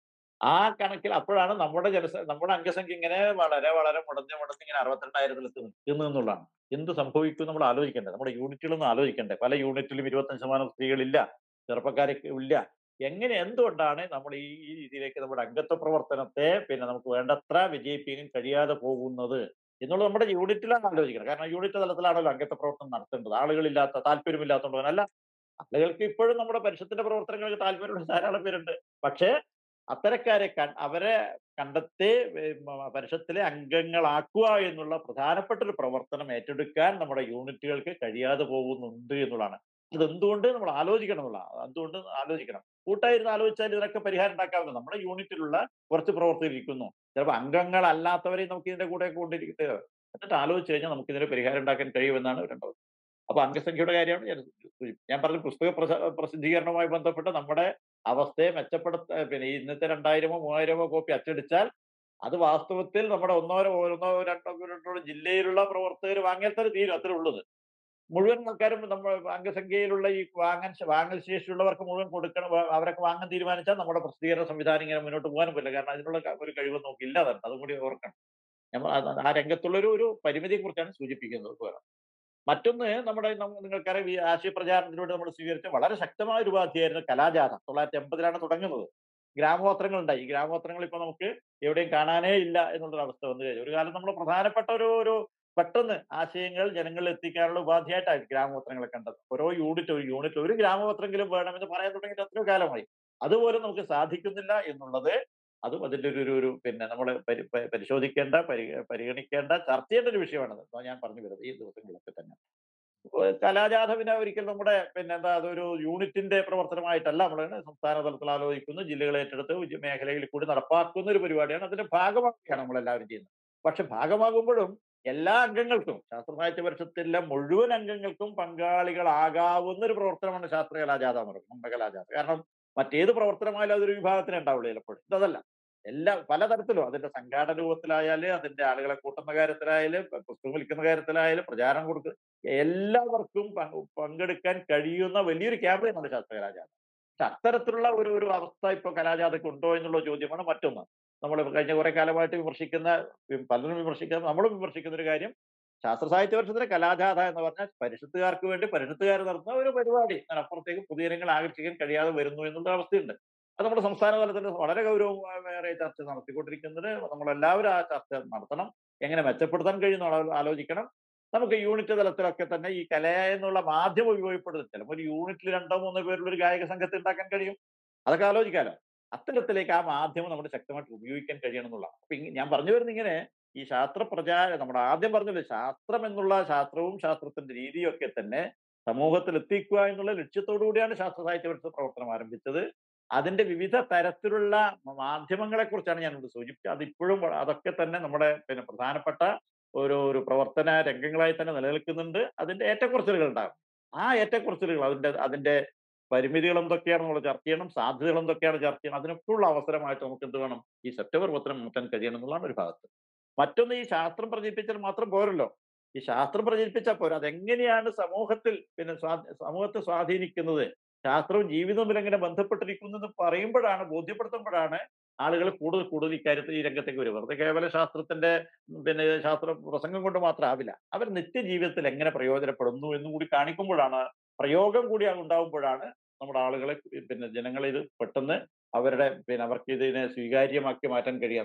ആ കണക്കിൽ അപ്പോഴാണ് നമ്മുടെ ജനസ നമ്മുടെ അംഗസംഖ്യ ഇങ്ങനെ വളരെ വളരെ മുടഞ്ഞ് മുടഞ്ഞ് ഇങ്ങനെ അറുപത്തിരണ്ടായിരത്തിൽ എത്തി നിൽക്കുന്നു എന്നുള്ളതാണ് എന്ത് സംഭവിക്കും നമ്മൾ ആലോചിക്കേണ്ടത് നമ്മുടെ യൂണിറ്റുകളൊന്നും ആലോചിക്കണ്ടേ പല യൂണിറ്റിലും ഇരുപത്തഞ്ച് ശതമാനം സ്ത്രീകളില്ല ചെറുപ്പക്കാരൊക്കെ ഇല്ല എങ്ങനെ എന്തുകൊണ്ടാണ് നമ്മൾ ഈ ഈ രീതിയിലേക്ക് നമ്മുടെ അംഗത്വ പ്രവർത്തനത്തെ പിന്നെ നമുക്ക് വേണ്ടത്ര വിജയിപ്പിക്കാൻ കഴിയാതെ പോകുന്നത് എന്നുള്ളത് നമ്മുടെ യൂണിറ്റിലാണ് ആലോചിക്കണം കാരണം യൂണിറ്റ് തലത്തിലാണല്ലോ അംഗത്വ പ്രവർത്തനം നടത്തേണ്ടത് ആളുകളില്ലാത്ത താല്പര്യമില്ലാത്തതുകൊണ്ടല്ല ആളുകൾക്ക് ഇപ്പോഴും നമ്മുടെ പരിഷത്തിന്റെ പ്രവർത്തനങ്ങൾക്ക് താല്പര്യമുള്ള ധാരാളം പേരുണ്ട് പക്ഷേ അത്തരക്കാരെ കൺ- അവരെ കണ്ടെത്തി ഏർ മ- പരിഷത്തിലെ അംഗങ്ങളാക്കുക എന്നുള്ള പ്രധാനപ്പെട്ട ഒരു പ്രവർത്തനം ഏറ്റെടുക്കാൻ നമ്മുടെ യൂണിറ്റുകൾക്ക് കഴിയാതെ പോകുന്നുണ്ട് എന്നുള്ളതാണ് അതെന്തുകൊണ്ട് നമ്മൾ ആലോചിക്കണം എന്നുള്ളതാണ് എന്തുകൊണ്ട് ആലോചിക്കണം കൂട്ടായിരുന്ന് ആലോചിച്ചാൽ ഇതിനൊക്കെ പരിഹാരം ഉണ്ടാക്കാവുന്ന നമ്മുടെ യൂണിറ്റിലുള്ള കുറച്ച് പ്രവർത്തകർ ഇരിക്കുന്നു ചിലപ്പോൾ അംഗങ്ങളല്ലാത്തവരെയും നമുക്ക് ഇതിന്റെ കൂടെ കൊണ്ടിരിക്കുന്നത് എന്നിട്ട് ആലോചിച്ച് കഴിഞ്ഞാൽ നമുക്ക് ഇതിന് പരിഹാരം ഉണ്ടാക്കാൻ കഴിയുമെന്നാണ് രണ്ടാമത് അപ്പൊ അംഗസംഖ്യയുടെ കാര്യമാണ് ഞാൻ സൂചി- ഞാൻ പറഞ്ഞ പുസ്തക പ്രസ- പ്രസിദ്ധീകരണവുമായി ബന്ധപ്പെട്ട് നമ്മുടെ അവസ്ഥയെ മെച്ചപ്പെടുത്ത പിന്നെ ഈ ഇന്നത്തെ രണ്ടായിരമോ മൂവായിരമോ കോപ്പി അച്ചടിച്ചാൽ അത് വാസ്തവത്തിൽ നമ്മുടെ ഒന്നോ ഒന്നോ രണ്ടോ രണ്ടോ ജില്ലയിലുള്ള പ്രവർത്തകർ വാങ്ങിയാൽ തന്നെ തീരും അത്രേ ഉള്ളത് മുഴുവൻ ആൾക്കാരും നമ്മൾ അംഗസംഖ്യയിലുള്ള ഈ വാങ്ങാൻ ശ- വാങ്ങൽ ശേഷിയുള്ളവർക്ക് മുഴുവൻ കൊടുക്കണം വ- അവരൊക്കെ വാങ്ങാൻ തീരുമാനിച്ചാൽ നമ്മുടെ പ്രസിദ്ധീകരണ സംവിധാനം ഇങ്ങനെ മുന്നോട്ട് പോകാനും പറ്റില്ല കാരണം അതിനുള്ള ക- ഒരു കഴിവ് നമുക്ക് ഇല്ലാതാണ് അതും കൂടി ഓർക്കണം നമ്മൾ അത് ആ രംഗത്തുള്ള ഒരു ഒരു പരിമിതിയെ കുറിച്ചാണ് സൂചിപ്പിക്കുന്നത് വേറെ മറ്റൊന്ന് നമ്മുടെ നമ്മ- നിങ്ങൾക്കറിയാം ഈ ആശയ പ്രചാരണത്തിലൂടെ നമ്മൾ സ്വീകരിച്ച വളരെ ശക്തമായ ഒരു ഉപാധിയായിരുന്നു കലാജാഥ തൊള്ളായിരത്തി എൺപതിലാണ് തുടങ്ങുന്നത് ഗ്രാമപത്രങ്ങൾ ഉണ്ടായി ഈ ഗ്രാമപത്രങ്ങൾ ഇപ്പൊ നമുക്ക് എവിടെയും കാണാനേ ഇല്ല എന്നുള്ളൊരു അവസ്ഥ വന്നു കഴിഞ്ഞു ഒരു കാലം നമ്മൾ പ്രധാനപ്പെട്ട ഒരു ഒരു പെട്ടെന്ന് ആശയങ്ങൾ ജനങ്ങളിൽ എത്തിക്കാനുള്ള ഉപാധിയായിട്ടാണ് ഗ്രാമപത്രങ്ങളെ കണ്ടത് ഓരോ യൂണിറ്റ് ഒരു യൂണിറ്റ് ഒരു ഗ്രാമപത്രമെങ്കിലും വേണമെന്ന് പറയാൻ തുടങ്ങിയിട്ട് എത്രയോ കാലമായി അതുപോലെ നമുക്ക് സാധിക്കുന്നില്ല എന്നുള്ളത് അതും അതിന്റെ ഒരു ഒരു- ഒരു പിന്നെ നമ്മൾ പരിശോധിക്കേണ്ട പരി പരിഗണിക്കേണ്ട ചർച്ച ചെയ്യേണ്ട ഒരു വിഷയമാണത് അതാ ഞാൻ പറഞ്ഞു വരുന്നത് ഈ ദിവസങ്ങളൊക്കെ തന്നെ ഏഹ് കലാജാഥ പിന്നെ ഒരിക്കൽ നമ്മുടെ പിന്നെ എന്താ അതൊരു യൂണിറ്റിന്റെ പ്രവർത്തനമായിട്ടല്ല നമ്മൾ സംസ്ഥാന തലത്തിൽ ആലോചിക്കുന്നു ജില്ലകൾ ഏറ്റെടുത്ത് ഉജ്ജ- മേഖലകളിൽ കൂടി നടപ്പാക്കുന്ന ഒരു പരിപാടിയാണ് അതിന്റെ ഭാഗമാക്കുകയാണ് നമ്മൾ എല്ലാവരും ചെയ്യുന്നത് പക്ഷെ ഭാഗമാകുമ്പോഴും എല്ലാ അംഗങ്ങൾക്കും ശാസ്ത്ര സാഹിത്യ പരിഷത്തിലെ മുഴുവൻ അംഗങ്ങൾക്കും പങ്കാളികളാകാവുന്ന ഒരു പ്രവർത്തനമാണ് ശാസ്ത്ര കലാജാഥ എന്ന് പറയുന്നത് നമ്മുടെ കലാജാഥ കാരണം മറ്റേത് പ്രവർത്തനമായാലും അതൊരു വിഭാഗത്തിനെ ഉണ്ടാവുള്ളൂ ചിലപ്പോൾ ഇതല്ല എല്ലാ പലതരത്തിലും അതിന്റെ സംഘാടന രൂപത്തിലായാലും അതിന്റെ ആളുകളെ കൂട്ടുന്ന കാര്യത്തിലായാലും പുസ്തകം വിൽക്കുന്ന കാര്യത്തിലായാലും പ്രചാരണം കൊടുക്കുന്ന എല്ലാവർക്കും പങ്ക് പങ്കെടുക്കാൻ കഴിയുന്ന വലിയൊരു ക്യാമ്പയിനാണ് ശാസ്ത്ര കലാജാഥ പക്ഷെ അത്തരത്തിലുള്ള ഒരു ഒരു അവസ്ഥ ഇപ്പൊ കലാജാഥയ്ക്ക് ഉണ്ടോ എന്നുള്ള ചോദ്യമാണ് മറ്റൊന്ന് നമ്മൾ കഴിഞ്ഞ കുറെ കാലമായിട്ട് വിമർശിക്കുന്ന വി- പലരും വിമർശിക്കുന്ന നമ്മളും വിമർശിക്കുന്ന ഒരു കാര്യം ശാസ്ത്ര സാഹിത്യ പരിഷത്തിലെ കലാജാഥ എന്ന് പറഞ്ഞാൽ പരിഷത്തുകാർക്ക് വേണ്ടി പരിഷത്തുകാർ നടത്തുന്ന ഒരു പരിപാടി അതിനപ്പുറത്തേക്ക് പൊതുജനങ്ങൾ ആകർഷിക്കാൻ കഴിയാതെ വരുന്നു എന്നുള്ള അവസ്ഥയുണ്ട് അത് നമ്മുടെ സംസ്ഥാന തലത്തിൽ വളരെ ഗൗരവമേറെ ചർച്ച നടത്തിക്കൊണ്ടിരിക്കുന്നത് നമ്മളെല്ലാവരും ആ ചർച്ച നടത്തണം എങ്ങനെ മെച്ചപ്പെടുത്താൻ കഴിയുന്ന ആലോ- ആലോചിക്കണം നമുക്ക് യൂണിറ്റ് തലത്തിലൊക്കെ തന്നെ ഈ കല എന്നുള്ള മാധ്യമം ഉപയോഗപ്പെടുത്തും ചിലപ്പോൾ ഒരു യൂണിറ്റിൽ രണ്ടോ മൂന്നോ പേരുള്ള ഒരു ഗായക സംഘത്തെ ഉണ്ടാക്കാൻ കഴിയും അതൊക്കെ ആലോചിക്കാലോ അത്തരത്തിലേക്ക് ആ മാധ്യമം നമ്മുടെ ശക്തമായിട്ട് ഉപയോഗിക്കാൻ കഴിയണം എന്നുള്ളതാണ് അപ്പൊ ഇങ്ങ- ഞാൻ പറഞ്ഞു വരുന്ന ഇങ്ങനെ ഈ ശാസ്ത്ര പ്രചാര നമ്മുടെ ആദ്യം പറഞ്ഞല്ലോ ശാസ്ത്രം എന്നുള്ള ശാസ്ത്രവും ശാസ്ത്രത്തിന്റെ രീതിയും ഒക്കെ തന്നെ സമൂഹത്തിൽ എത്തിക്കുക എന്നുള്ള ലക്ഷ്യത്തോടു കൂടിയാണ് ശാസ്ത്ര സാഹിത്യ പരിഷത്ത് പ്രവർത്തനം ആരംഭിച്ചത് അതിന്റെ വിവിധ തരത്തിലുള്ള മാധ്യമങ്ങളെ കുറിച്ചാണ് ഞാൻ ഇവിടെ സൂചിപ്പിച്ചത് അതിപ്പോഴും വ- അതൊക്കെ തന്നെ നമ്മുടെ പിന്നെ പ്രധാനപ്പെട്ട ഒരു ഒരു പ്രവർത്തന രംഗങ്ങളായി തന്നെ നിലനിൽക്കുന്നുണ്ട് അതിന്റെ ഏറ്റക്കുറച്ചിലുകൾ ഉണ്ടാകും ആ ഏറ്റക്കുറച്ചിലുകൾ അതിന്റെ അതിന്റെ പരിമിതികൾ എന്തൊക്കെയാണ് നമ്മൾ ചർച്ച ചെയ്യണം സാധ്യതകൾ എന്തൊക്കെയാണ് ചർച്ച ചെയ്യണം അതിനൊക്കെയുള്ള അവസരമായിട്ട് നമുക്ക് എന്ത് വേണം ഈ സെപ്റ്റംബർ പത്രം മാറ്റാൻ കഴിയണം എന്നുള്ളതാണ് ഒരു ഭാഗത്ത് മറ്റൊന്ന് ഈ ശാസ്ത്രം പ്രചരിപ്പിച്ചാൽ മാത്രം പോരല്ലോ ഈ ശാസ്ത്രം പ്രചരിപ്പിച്ചാൽ പോരാ അതെങ്ങനെയാണ് സമൂഹത്തിൽ പിന്നെ സ്വാ- സമൂഹത്തെ സ്വാധീനിക്കുന്നത് ശാസ്ത്രവും ജീവിതവും തമ്മിൽ എങ്ങനെ ബന്ധപ്പെട്ടിരിക്കുന്നു എന്ന് പറയുമ്പോഴാണ് ബോധ്യപ്പെടുത്തുമ്പോഴാണ് ആളുകൾ കൂടുതൽ കൂടുതൽ ഇക്കാര്യത്തിൽ ഈ രംഗത്തേക്ക് വരും വെറുതെ കേവല ശാസ്ത്രത്തിന്റെ ഉം, പിന്നെ ശാസ്ത്ര പ്രസംഗം കൊണ്ട് മാത്രമാവില്ല അവർ നിത്യജീവിതത്തിൽ എങ്ങനെ പ്രയോജനപ്പെടുന്നു എന്ന് കൂടി കാണിക്കുമ്പോഴാണ് പ്രയോഗം കൂടി ഉണ്ടാകുമ്പോഴാണ് നമ്മുടെ ആളുകളെ പിന്നെ ജനങ്ങളെ ഇത് പെട്ടെന്ന് അവരുടെ പിന്നെ അവർക്ക് ഇതിനെ സ്വീകാര്യമാക്കി മാറ്റാൻ കഴിയാന്നുള്ളത്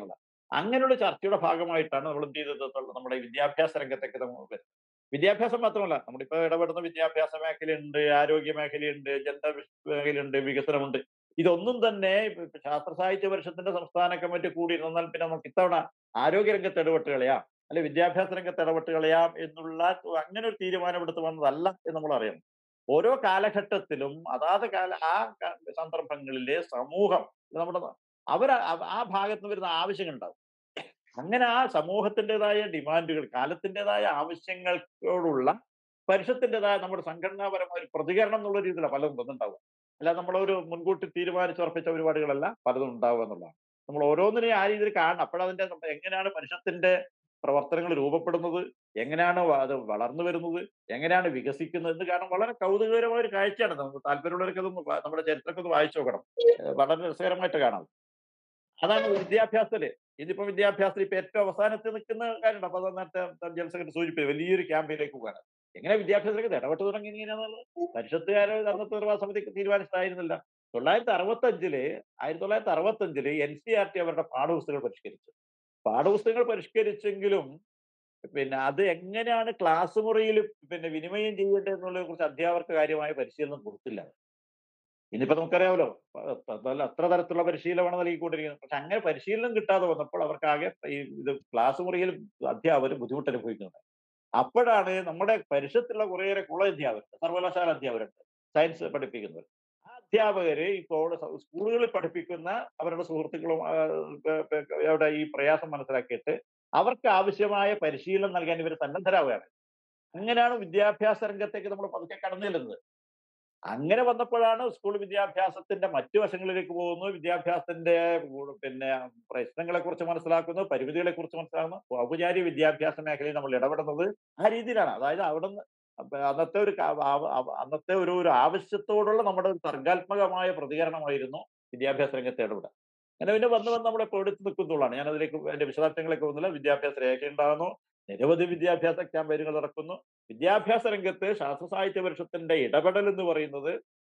അങ്ങനെയുള്ള ചർച്ചയുടെ ഭാഗമായിട്ടാണ് നമ്മൾ എന്ത് ചെയ്തത് നമ്മുടെ ഈ വിദ്യാഭ്യാസ രംഗത്തേക്ക് നമ്മൾ വരുന്നത് വിദ്യാഭ്യാസം മാത്രമല്ല നമ്മളിപ്പോ ഇടപെടുന്ന വിദ്യാഭ്യാസ മേഖലയുണ്ട് ആരോഗ്യ മേഖലയുണ്ട് ജനത മേഖലയുണ്ട് വികസനമുണ്ട് ഇതൊന്നും തന്നെ ഇപ്പൊ ശാസ്ത്ര സാഹിത്യ പരിഷത്തിന്റെ സംസ്ഥാന കമ്മിറ്റി കൂടി ഇരുന്നാൽ പിന്നെ നമുക്ക് ഇത്തവണ ആരോഗ്യ രംഗത്ത് ഇടപെട്ട് കളയാം അല്ലെ വിദ്യാഭ്യാസ രംഗത്ത് ഇടപെട്ട് കളയാം എന്നുള്ള അങ്ങനെ ഒരു തീരുമാനം എടുത്ത് വന്നതല്ല എന്ന് നമ്മൾ അറിയണം ഓരോ കാലഘട്ടത്തിലും അതാത് കാല ആ ക- സന്ദർഭങ്ങളിലെ സമൂഹം നമ്മുടെ അവർ ആ ഭാഗത്ത് നിന്ന് വരുന്ന ആവശ്യങ്ങൾ ഉണ്ടാവും അങ്ങനെ ആ സമൂഹത്തിൻ്റെതായ ഡിമാൻഡുകൾ കാലത്തിൻ്റെതായ ആവശ്യങ്ങളോടുള്ള പരിഷത്തിൻ്റെതായ നമ്മുടെ സംഘടനാപരമായ ഒരു പ്രതികരണം എന്നുള്ള രീതിയിലാണ് പലതും വന്നിട്ടുണ്ടാവുക അല്ല നമ്മളൊരു മുൻകൂട്ടി തീരുമാനിച്ചുറപ്പിച്ച പരിപാടികളല്ല പലതും ഉണ്ടാവുക എന്നുള്ളതാണ് നമ്മൾ ഓരോന്നിനെയും ആ രീതിയിൽ കാണണം അപ്പോഴതിന്റെ നമ്മ- എങ്ങനെയാണ് പരിഷത്തിന്റെ പ്രവർത്തനങ്ങൾ രൂപപ്പെടുന്നത് എങ്ങനെയാണ് വ- അത് വളർന്നു വരുന്നത് എങ്ങനെയാണ് വികസിക്കുന്നത് എന്ന് കാരണം വളരെ കൗതുകകരമായ ഒരു കാഴ്ചയാണ് നമുക്ക് താല്പര്യമുള്ളവർക്ക് അതൊന്ന് വാ- നമ്മുടെ ചരിത്രമൊക്കെ ഒന്ന് വായിച്ചു നോക്കണം ഏഹ് വളരെ രസകരമായിട്ട് കാണാം അതാണ് വിദ്യാഭ്യാസത്തില് ഇതിപ്പോ വിദ്യാഭ്യാസത്തിൽ ഇപ്പൊ ഏറ്റവും അവസാനത്തിൽ നിൽക്കുന്ന കാര്യമാണ് അപ്പൊ അത് നേരത്തെ ജനറൽ സെക്രട്ടറി സൂചിപ്പിച്ചത് വലിയൊരു ക്യാമ്പയിലേക്ക് പോകാണ് എങ്ങനെ വിദ്യാഭ്യാസത്തിലേക്ക് ഇടപെട്ട് തുടങ്ങി ഇങ്ങനെയാണെന്നുള്ളത് പരിഷത്തുകാരോ അന്നത്തെ നിർവാഹ സമിതിക്ക് തീരുമാനിച്ചതായിരുന്നില്ല തൊള്ളായിരത്തി അറുപത്തി അഞ്ചില് ആയിരത്തി തൊള്ളായിരത്തി അറുപത്തി അഞ്ചില് എൻ സി ആർ ടി അവരുടെ പാഠപുസ്തകങ്ങൾ പരിഷ്കരിച്ചു പാഠപുസ്തകങ്ങൾ പരിഷ്കരിച്ചെങ്കിലും പിന്നെ അത് എങ്ങനെയാണ് ക്ലാസ് മുറിയിൽ പിന്നെ വിനിമയം ചെയ്യേണ്ടത് എന്നുള്ളതിനെ കുറിച്ച് അധ്യാപകർക്ക് കാര്യമായ പരിശീലനം കൊടുത്തില്ല ഇനിയിപ്പോ നമുക്കറിയാമല്ലോ പ- അതല്ല അത്ര തരത്തിലുള്ള പരിശീലനമാണ് നൽകിക്കൊണ്ടിരിക്കുന്നത് പക്ഷെ അങ്ങനെ പരിശീലനം കിട്ടാതെ വന്നപ്പോൾ അവർക്കാകെ ഈ ഇത് ക്ലാസ് മുറിയിൽ അധ്യാപകർ ബുദ്ധിമുട്ട് അനുഭവിക്കുന്നുണ്ട് അപ്പോഴാണ് നമ്മുടെ പരിഷത്തുള്ള കുറേയേറെ കോളേജ് അധ്യാപകരുണ്ട് സർവകലാശാല അധ്യാപകരുണ്ട് സയൻസ് പഠിപ്പിക്കുന്നവർ ആ അധ്യാപകര് ഈ കോളേജ് സ്കൂളുകളിൽ പഠിപ്പിക്കുന്ന അവരുടെ സുഹൃത്തുക്കളും ആ, പ- പ- അവരുടെ ഈ പ്രയാസം മനസ്സിലാക്കിയിട്ട് അവർക്ക് ആവശ്യമായ പരിശീലനം നൽകാൻ ഇവർ സന്നദ്ധരാവുകയാണ് അങ്ങനെയാണ് വിദ്യാഭ്യാസ രംഗത്തേക്ക് നമ്മൾ പതുക്കെ കടന്നു ചെല്ലുന്നത് അങ്ങനെ വന്നപ്പോഴാണ് സ്കൂൾ വിദ്യാഭ്യാസത്തിന്റെ മറ്റു വശങ്ങളിലേക്ക് പോകുന്നു വിദ്യാഭ്യാസത്തിന്റെ കൂ- പിന്നെ പ്രശ്നങ്ങളെ കുറിച്ച് മനസ്സിലാക്കുന്നു പരിമിതികളെ കുറിച്ച് മനസ്സിലാക്കുന്നു ഔപചാരിക വിദ്യാഭ്യാസ മേഖലയിൽ നമ്മൾ ഇടപെടുന്നത് ആ രീതിയിലാണ് അതായത് അവിടെ നിന്ന് അന്നത്തെ ഒരു ക- ആവ- ആവ- അന്നത്തെ ഒരു ഒരു ആവശ്യത്തോടുള്ള നമ്മുടെ ഒരു സർഗാത്മകമായ പ്രതികരണമായിരുന്നു വിദ്യാഭ്യാസ രംഗത്തെ ഇടപെടൽ അങ്ങനെ പിന്നെ വന്ന് വന്ന് നമ്മളെ എടുത്ത് നിൽക്കുന്നുള്ളതാണ് ഞാൻ അതിലേക്ക് എന്റെ വിശദാംശങ്ങളിലേക്ക് പോകുന്നില്ല വിദ്യാഭ്യാസ രേഖ ഉണ്ടാകുന്നു നിരവധി വിദ്യാഭ്യാസ ക്യാമ്പയിനുകൾ നടക്കുന്നു വിദ്യാഭ്യാസ രംഗത്ത് ശാസ്ത്ര സാഹിത്യ പരിഷത്തിന്റെ ഇടപെടൽ എന്ന് പറയുന്നത്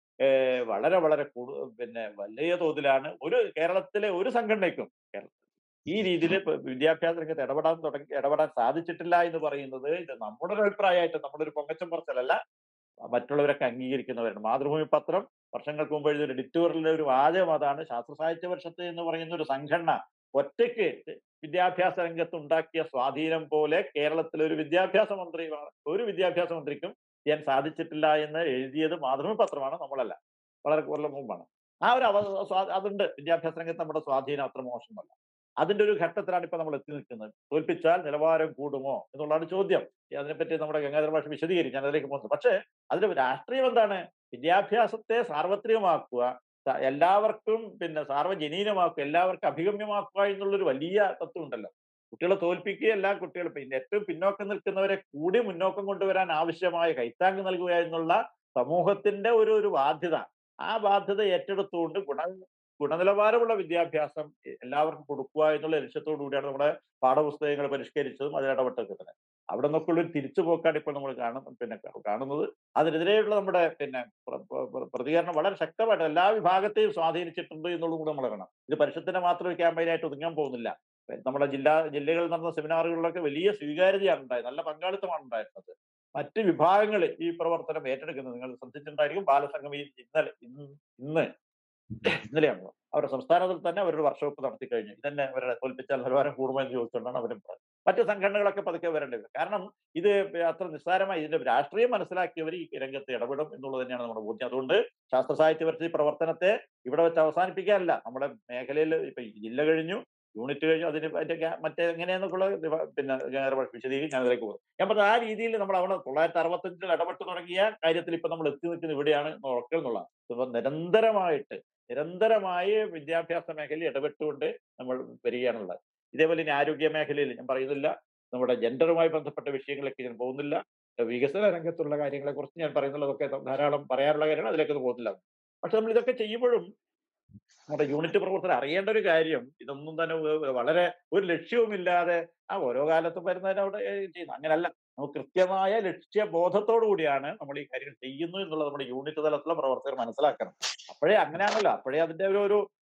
ഏഹ് വളരെ വളരെ കൂടു പിന്നെ വലിയ തോതിലാണ് ഒരു കേരളത്തിലെ ഒരു സംഘടനയ്ക്കും കേരള- ഈ രീതിയിൽ വിദ്യാഭ്യാസ രംഗത്ത് ഇടപെടാൻ തുടങ്ങി ഇടപെടാൻ സാധിച്ചിട്ടില്ല എന്ന് പറയുന്നത് ഇത് നമ്മുടെ ഒരു അഭിപ്രായമായിട്ട് നമ്മുടെ ഒരു പൊങ്ങച്ചം പറച്ചിലല്ല മറ്റുള്ളവരൊക്കെ അംഗീകരിക്കുന്നവരാണ് മാതൃഭൂമി പത്രം വർഷങ്ങൾക്ക് മുമ്പ് എഴുതിയ എഡിറ്റോറിയലിലെ ഒരു വാചകം അതാണ് ശാസ്ത്ര സാഹിത്യ പരിഷത്ത് എന്ന് പറയുന്ന ഒരു സംഘടന ഒറ്റയ്ക്ക് വിദ്യാഭ്യാസ രംഗത്ത് ഉണ്ടാക്കിയ സ്വാധീനം പോലെ കേരളത്തിലെ ഒരു വിദ്യാഭ്യാസ മന്ത്രി ഒരു വിദ്യാഭ്യാസ മന്ത്രിക്കും ചെയ്യാൻ സാധിച്ചിട്ടില്ല എന്ന് എഴുതിയത് മാതൃഭൂമി പത്രമാണ് നമ്മളല്ല വളരെ കൊല്ലം മുമ്പാണ് ആ ഒരു അവ സ്വാ- അതുണ്ട് വിദ്യാഭ്യാസ രംഗത്ത് നമ്മുടെ സ്വാധീനം അത്ര മോശമല്ല അതിന്റെ ഒരു ഘട്ടത്തിലാണ് ഇപ്പൊ നമ്മൾ എത്തി നിൽക്കുന്നത് തോൽപ്പിച്ചാൽ നിലവാരം കൂടുമോ എന്നുള്ളതാണ് ചോദ്യം അതിനെപ്പറ്റി നമ്മുടെ ഗംഗാധര ഭാഷ വിശദീകരിക്കും ഞാൻ അതിലേക്ക് പോകുന്നത് പക്ഷേ അതിന്റെ രാഷ്ട്രീയം എന്താണ് വിദ്യാഭ്യാസത്തെ സാർവത്രികമാക്കുക സ- എല്ലാവർക്കും പിന്നെ സാർവജനീനമാക്കുക എല്ലാവർക്കും അഭിഗമ്യമാക്കുക എന്നുള്ളൊരു വലിയ തത്വം ഉണ്ടല്ലോ കുട്ടികളെ തോൽപ്പിക്കുക എല്ലാ കുട്ടികളും പിന്നെ ഏറ്റവും പിന്നോക്കം നിൽക്കുന്നവരെ കൂടി മുന്നോക്കം കൊണ്ടുവരാൻ ആവശ്യമായ കൈത്താങ് നൽകുക എന്നുള്ള സമൂഹത്തിന്റെ ഒരു ഒരു ബാധ്യത ആ ബാധ്യത ഏറ്റെടുത്തുകൊണ്ട് ഗുണ ഗുണനിലവാരമുള്ള വിദ്യാഭ്യാസം എല്ലാവർക്കും കൊടുക്കുക എന്നുള്ള ലക്ഷ്യത്തോടു കൂടിയാണ് നമ്മുടെ പാഠപുസ്തകങ്ങൾ പരിഷ്കരിച്ചതും അതിലിടപെട്ടൊക്കെ തന്നെ അവിടെ നിന്നൊക്കെയുള്ള ഒരു തിരിച്ചുപോക്കാണ് ഇപ്പോൾ നമ്മൾ കാണും പിന്നെ കാണുന്നത് അതിനെതിരെയുള്ള നമ്മുടെ പിന്നെ പ്ര- പ്ര- പ്രതികരണം വളരെ ശക്തമായിട്ട് എല്ലാ വിഭാഗത്തെയും സ്വാധീനിച്ചിട്ടുണ്ട് എന്നുള്ളതും കൂടെ നമ്മൾ കാണാം ഇത് പരിഷത്തിന്റെ മാത്രം ഒരു ക്യാമ്പയിനായിട്ട് ഒതുങ്ങാൻ പോകുന്നില്ല നമ്മുടെ ജില്ലാ ജില്ലകളിൽ നടന്ന സെമിനാറുകളിലൊക്കെ വലിയ സ്വീകാര്യതയാണ് ഉണ്ടായത് നല്ല പങ്കാളിത്തമാണ് ഉണ്ടായിരുന്നത് മറ്റ് വിഭാഗങ്ങൾ ഈ പ്രവർത്തനം ഏറ്റെടുക്കുന്നത് നിങ്ങൾ ശ്രദ്ധിച്ചിട്ടുണ്ടായിരിക്കും ബാലസംഘം ഈ ഇന്നലെ ഇന്ന് ഇന്ന് ഇന്നലെയാണ് അവരുടെ സംസ്ഥാനത്തിൽ തന്നെ അവരൊരു വർക്ക്ഷോപ്പ് നടത്തി കഴിഞ്ഞു ഇതന്നെ അവരുടെ തോൽപ്പിച്ചാൽ നിലവാരം കൂടുമെന്ന് ചോദിച്ചുകൊണ്ടാണ് അവരും പറഞ്ഞത്. മറ്റ് സംഘടനകളൊക്കെ പതുക്കെ വരേണ്ടി വരും കാരണം ഇത് അത്ര നിസ്സാരമായി ഇതിന്റെ രാഷ്ട്രീയം മനസ്സിലാക്കിയവർ ഈ രംഗത്ത് ഇടപെടും എന്നുള്ളത് തന്നെയാണ് നമ്മുടെ ബോധ്യം അതുകൊണ്ട് ശാസ്ത്ര സാഹിത്യ പരിഷത്ത് പ്രവർത്തനത്തെ ഇവിടെ വെച്ച് അവസാനിപ്പിക്കാനല്ല നമ്മുടെ മേഖലയിൽ ഇപ്പൊ ഈ ജില്ല കഴിഞ്ഞു യൂണിറ്റ് കഴിഞ്ഞു അതിന് അതിന്റെ ഗ്യാ- മറ്റേ എങ്ങനെയെന്നൊക്കെയുള്ള വിവ- പിന്നെ ഞാൻ വിശദീകരിക്കും ഞാൻ അതിലേക്ക് പോകും ഞാൻ പറഞ്ഞ ആ രീതിയിൽ നമ്മൾ അവിടെ തൊള്ളായിരത്തി അറുപത്തഞ്ചിൽ ഇടപെട്ട് തുടങ്ങിയ കാര്യത്തിൽ ഇപ്പൊ നമ്മൾ എത്തി നിൽക്കുന്നത് ഇവിടെയാണ് ഉറക്കൽ എന്നുള്ളതാണ് ഇപ്പൊ നിരന്തരമായിട്ട് നിരന്തരമായി വിദ്യാഭ്യാസ മേഖലയിൽ ഇടപെട്ടുകൊണ്ട് നമ്മൾ വരികയാണുള്ളത് ഇതേപോലെ ഇനി ആരോഗ്യ മേഖലയിൽ ഞാൻ പറയുന്നില്ല നമ്മുടെ ജെൻഡറുമായി ബന്ധപ്പെട്ട വിഷയങ്ങളിലേക്ക് ഞാൻ പോകുന്നില്ല വികസന രംഗത്തുള്ള കാര്യങ്ങളെ കുറിച്ച് ഞാൻ പറയുന്നുള്ളതൊക്കെ ധാരാളം പറയാനുള്ള കാര്യമാണ് അതിലേക്കൊന്നും പോകുന്നില്ല പക്ഷെ നമ്മൾ ഇതൊക്കെ ചെയ്യുമ്പോഴും നമ്മുടെ യൂണിറ്റ് പ്രവർത്തകർ അറിയേണ്ട ഒരു കാര്യം ഇതൊന്നും തന്നെ വ- വളരെ ഒരു ലക്ഷ്യവുമില്ലാതെ ആ ഓരോ കാലത്തും വരുന്നതിന് അവിടെ ചെയ്യുന്നു അങ്ങനല്ല നമുക്ക് കൃത്യമായ ലക്ഷ്യബോധത്തോടു കൂടിയാണ് നമ്മൾ ഈ കാര്യങ്ങൾ ചെയ്യുന്നു എന്നുള്ളത് നമ്മുടെ യൂണിറ്റ് തലത്തിലുള്ള പ്രവർത്തകർ മനസ്സിലാക്കണം അപ്പോഴേ അങ്ങനെയാണല്ലോ അപ്പോഴേ അതിന്റെ ഒരു ഒരു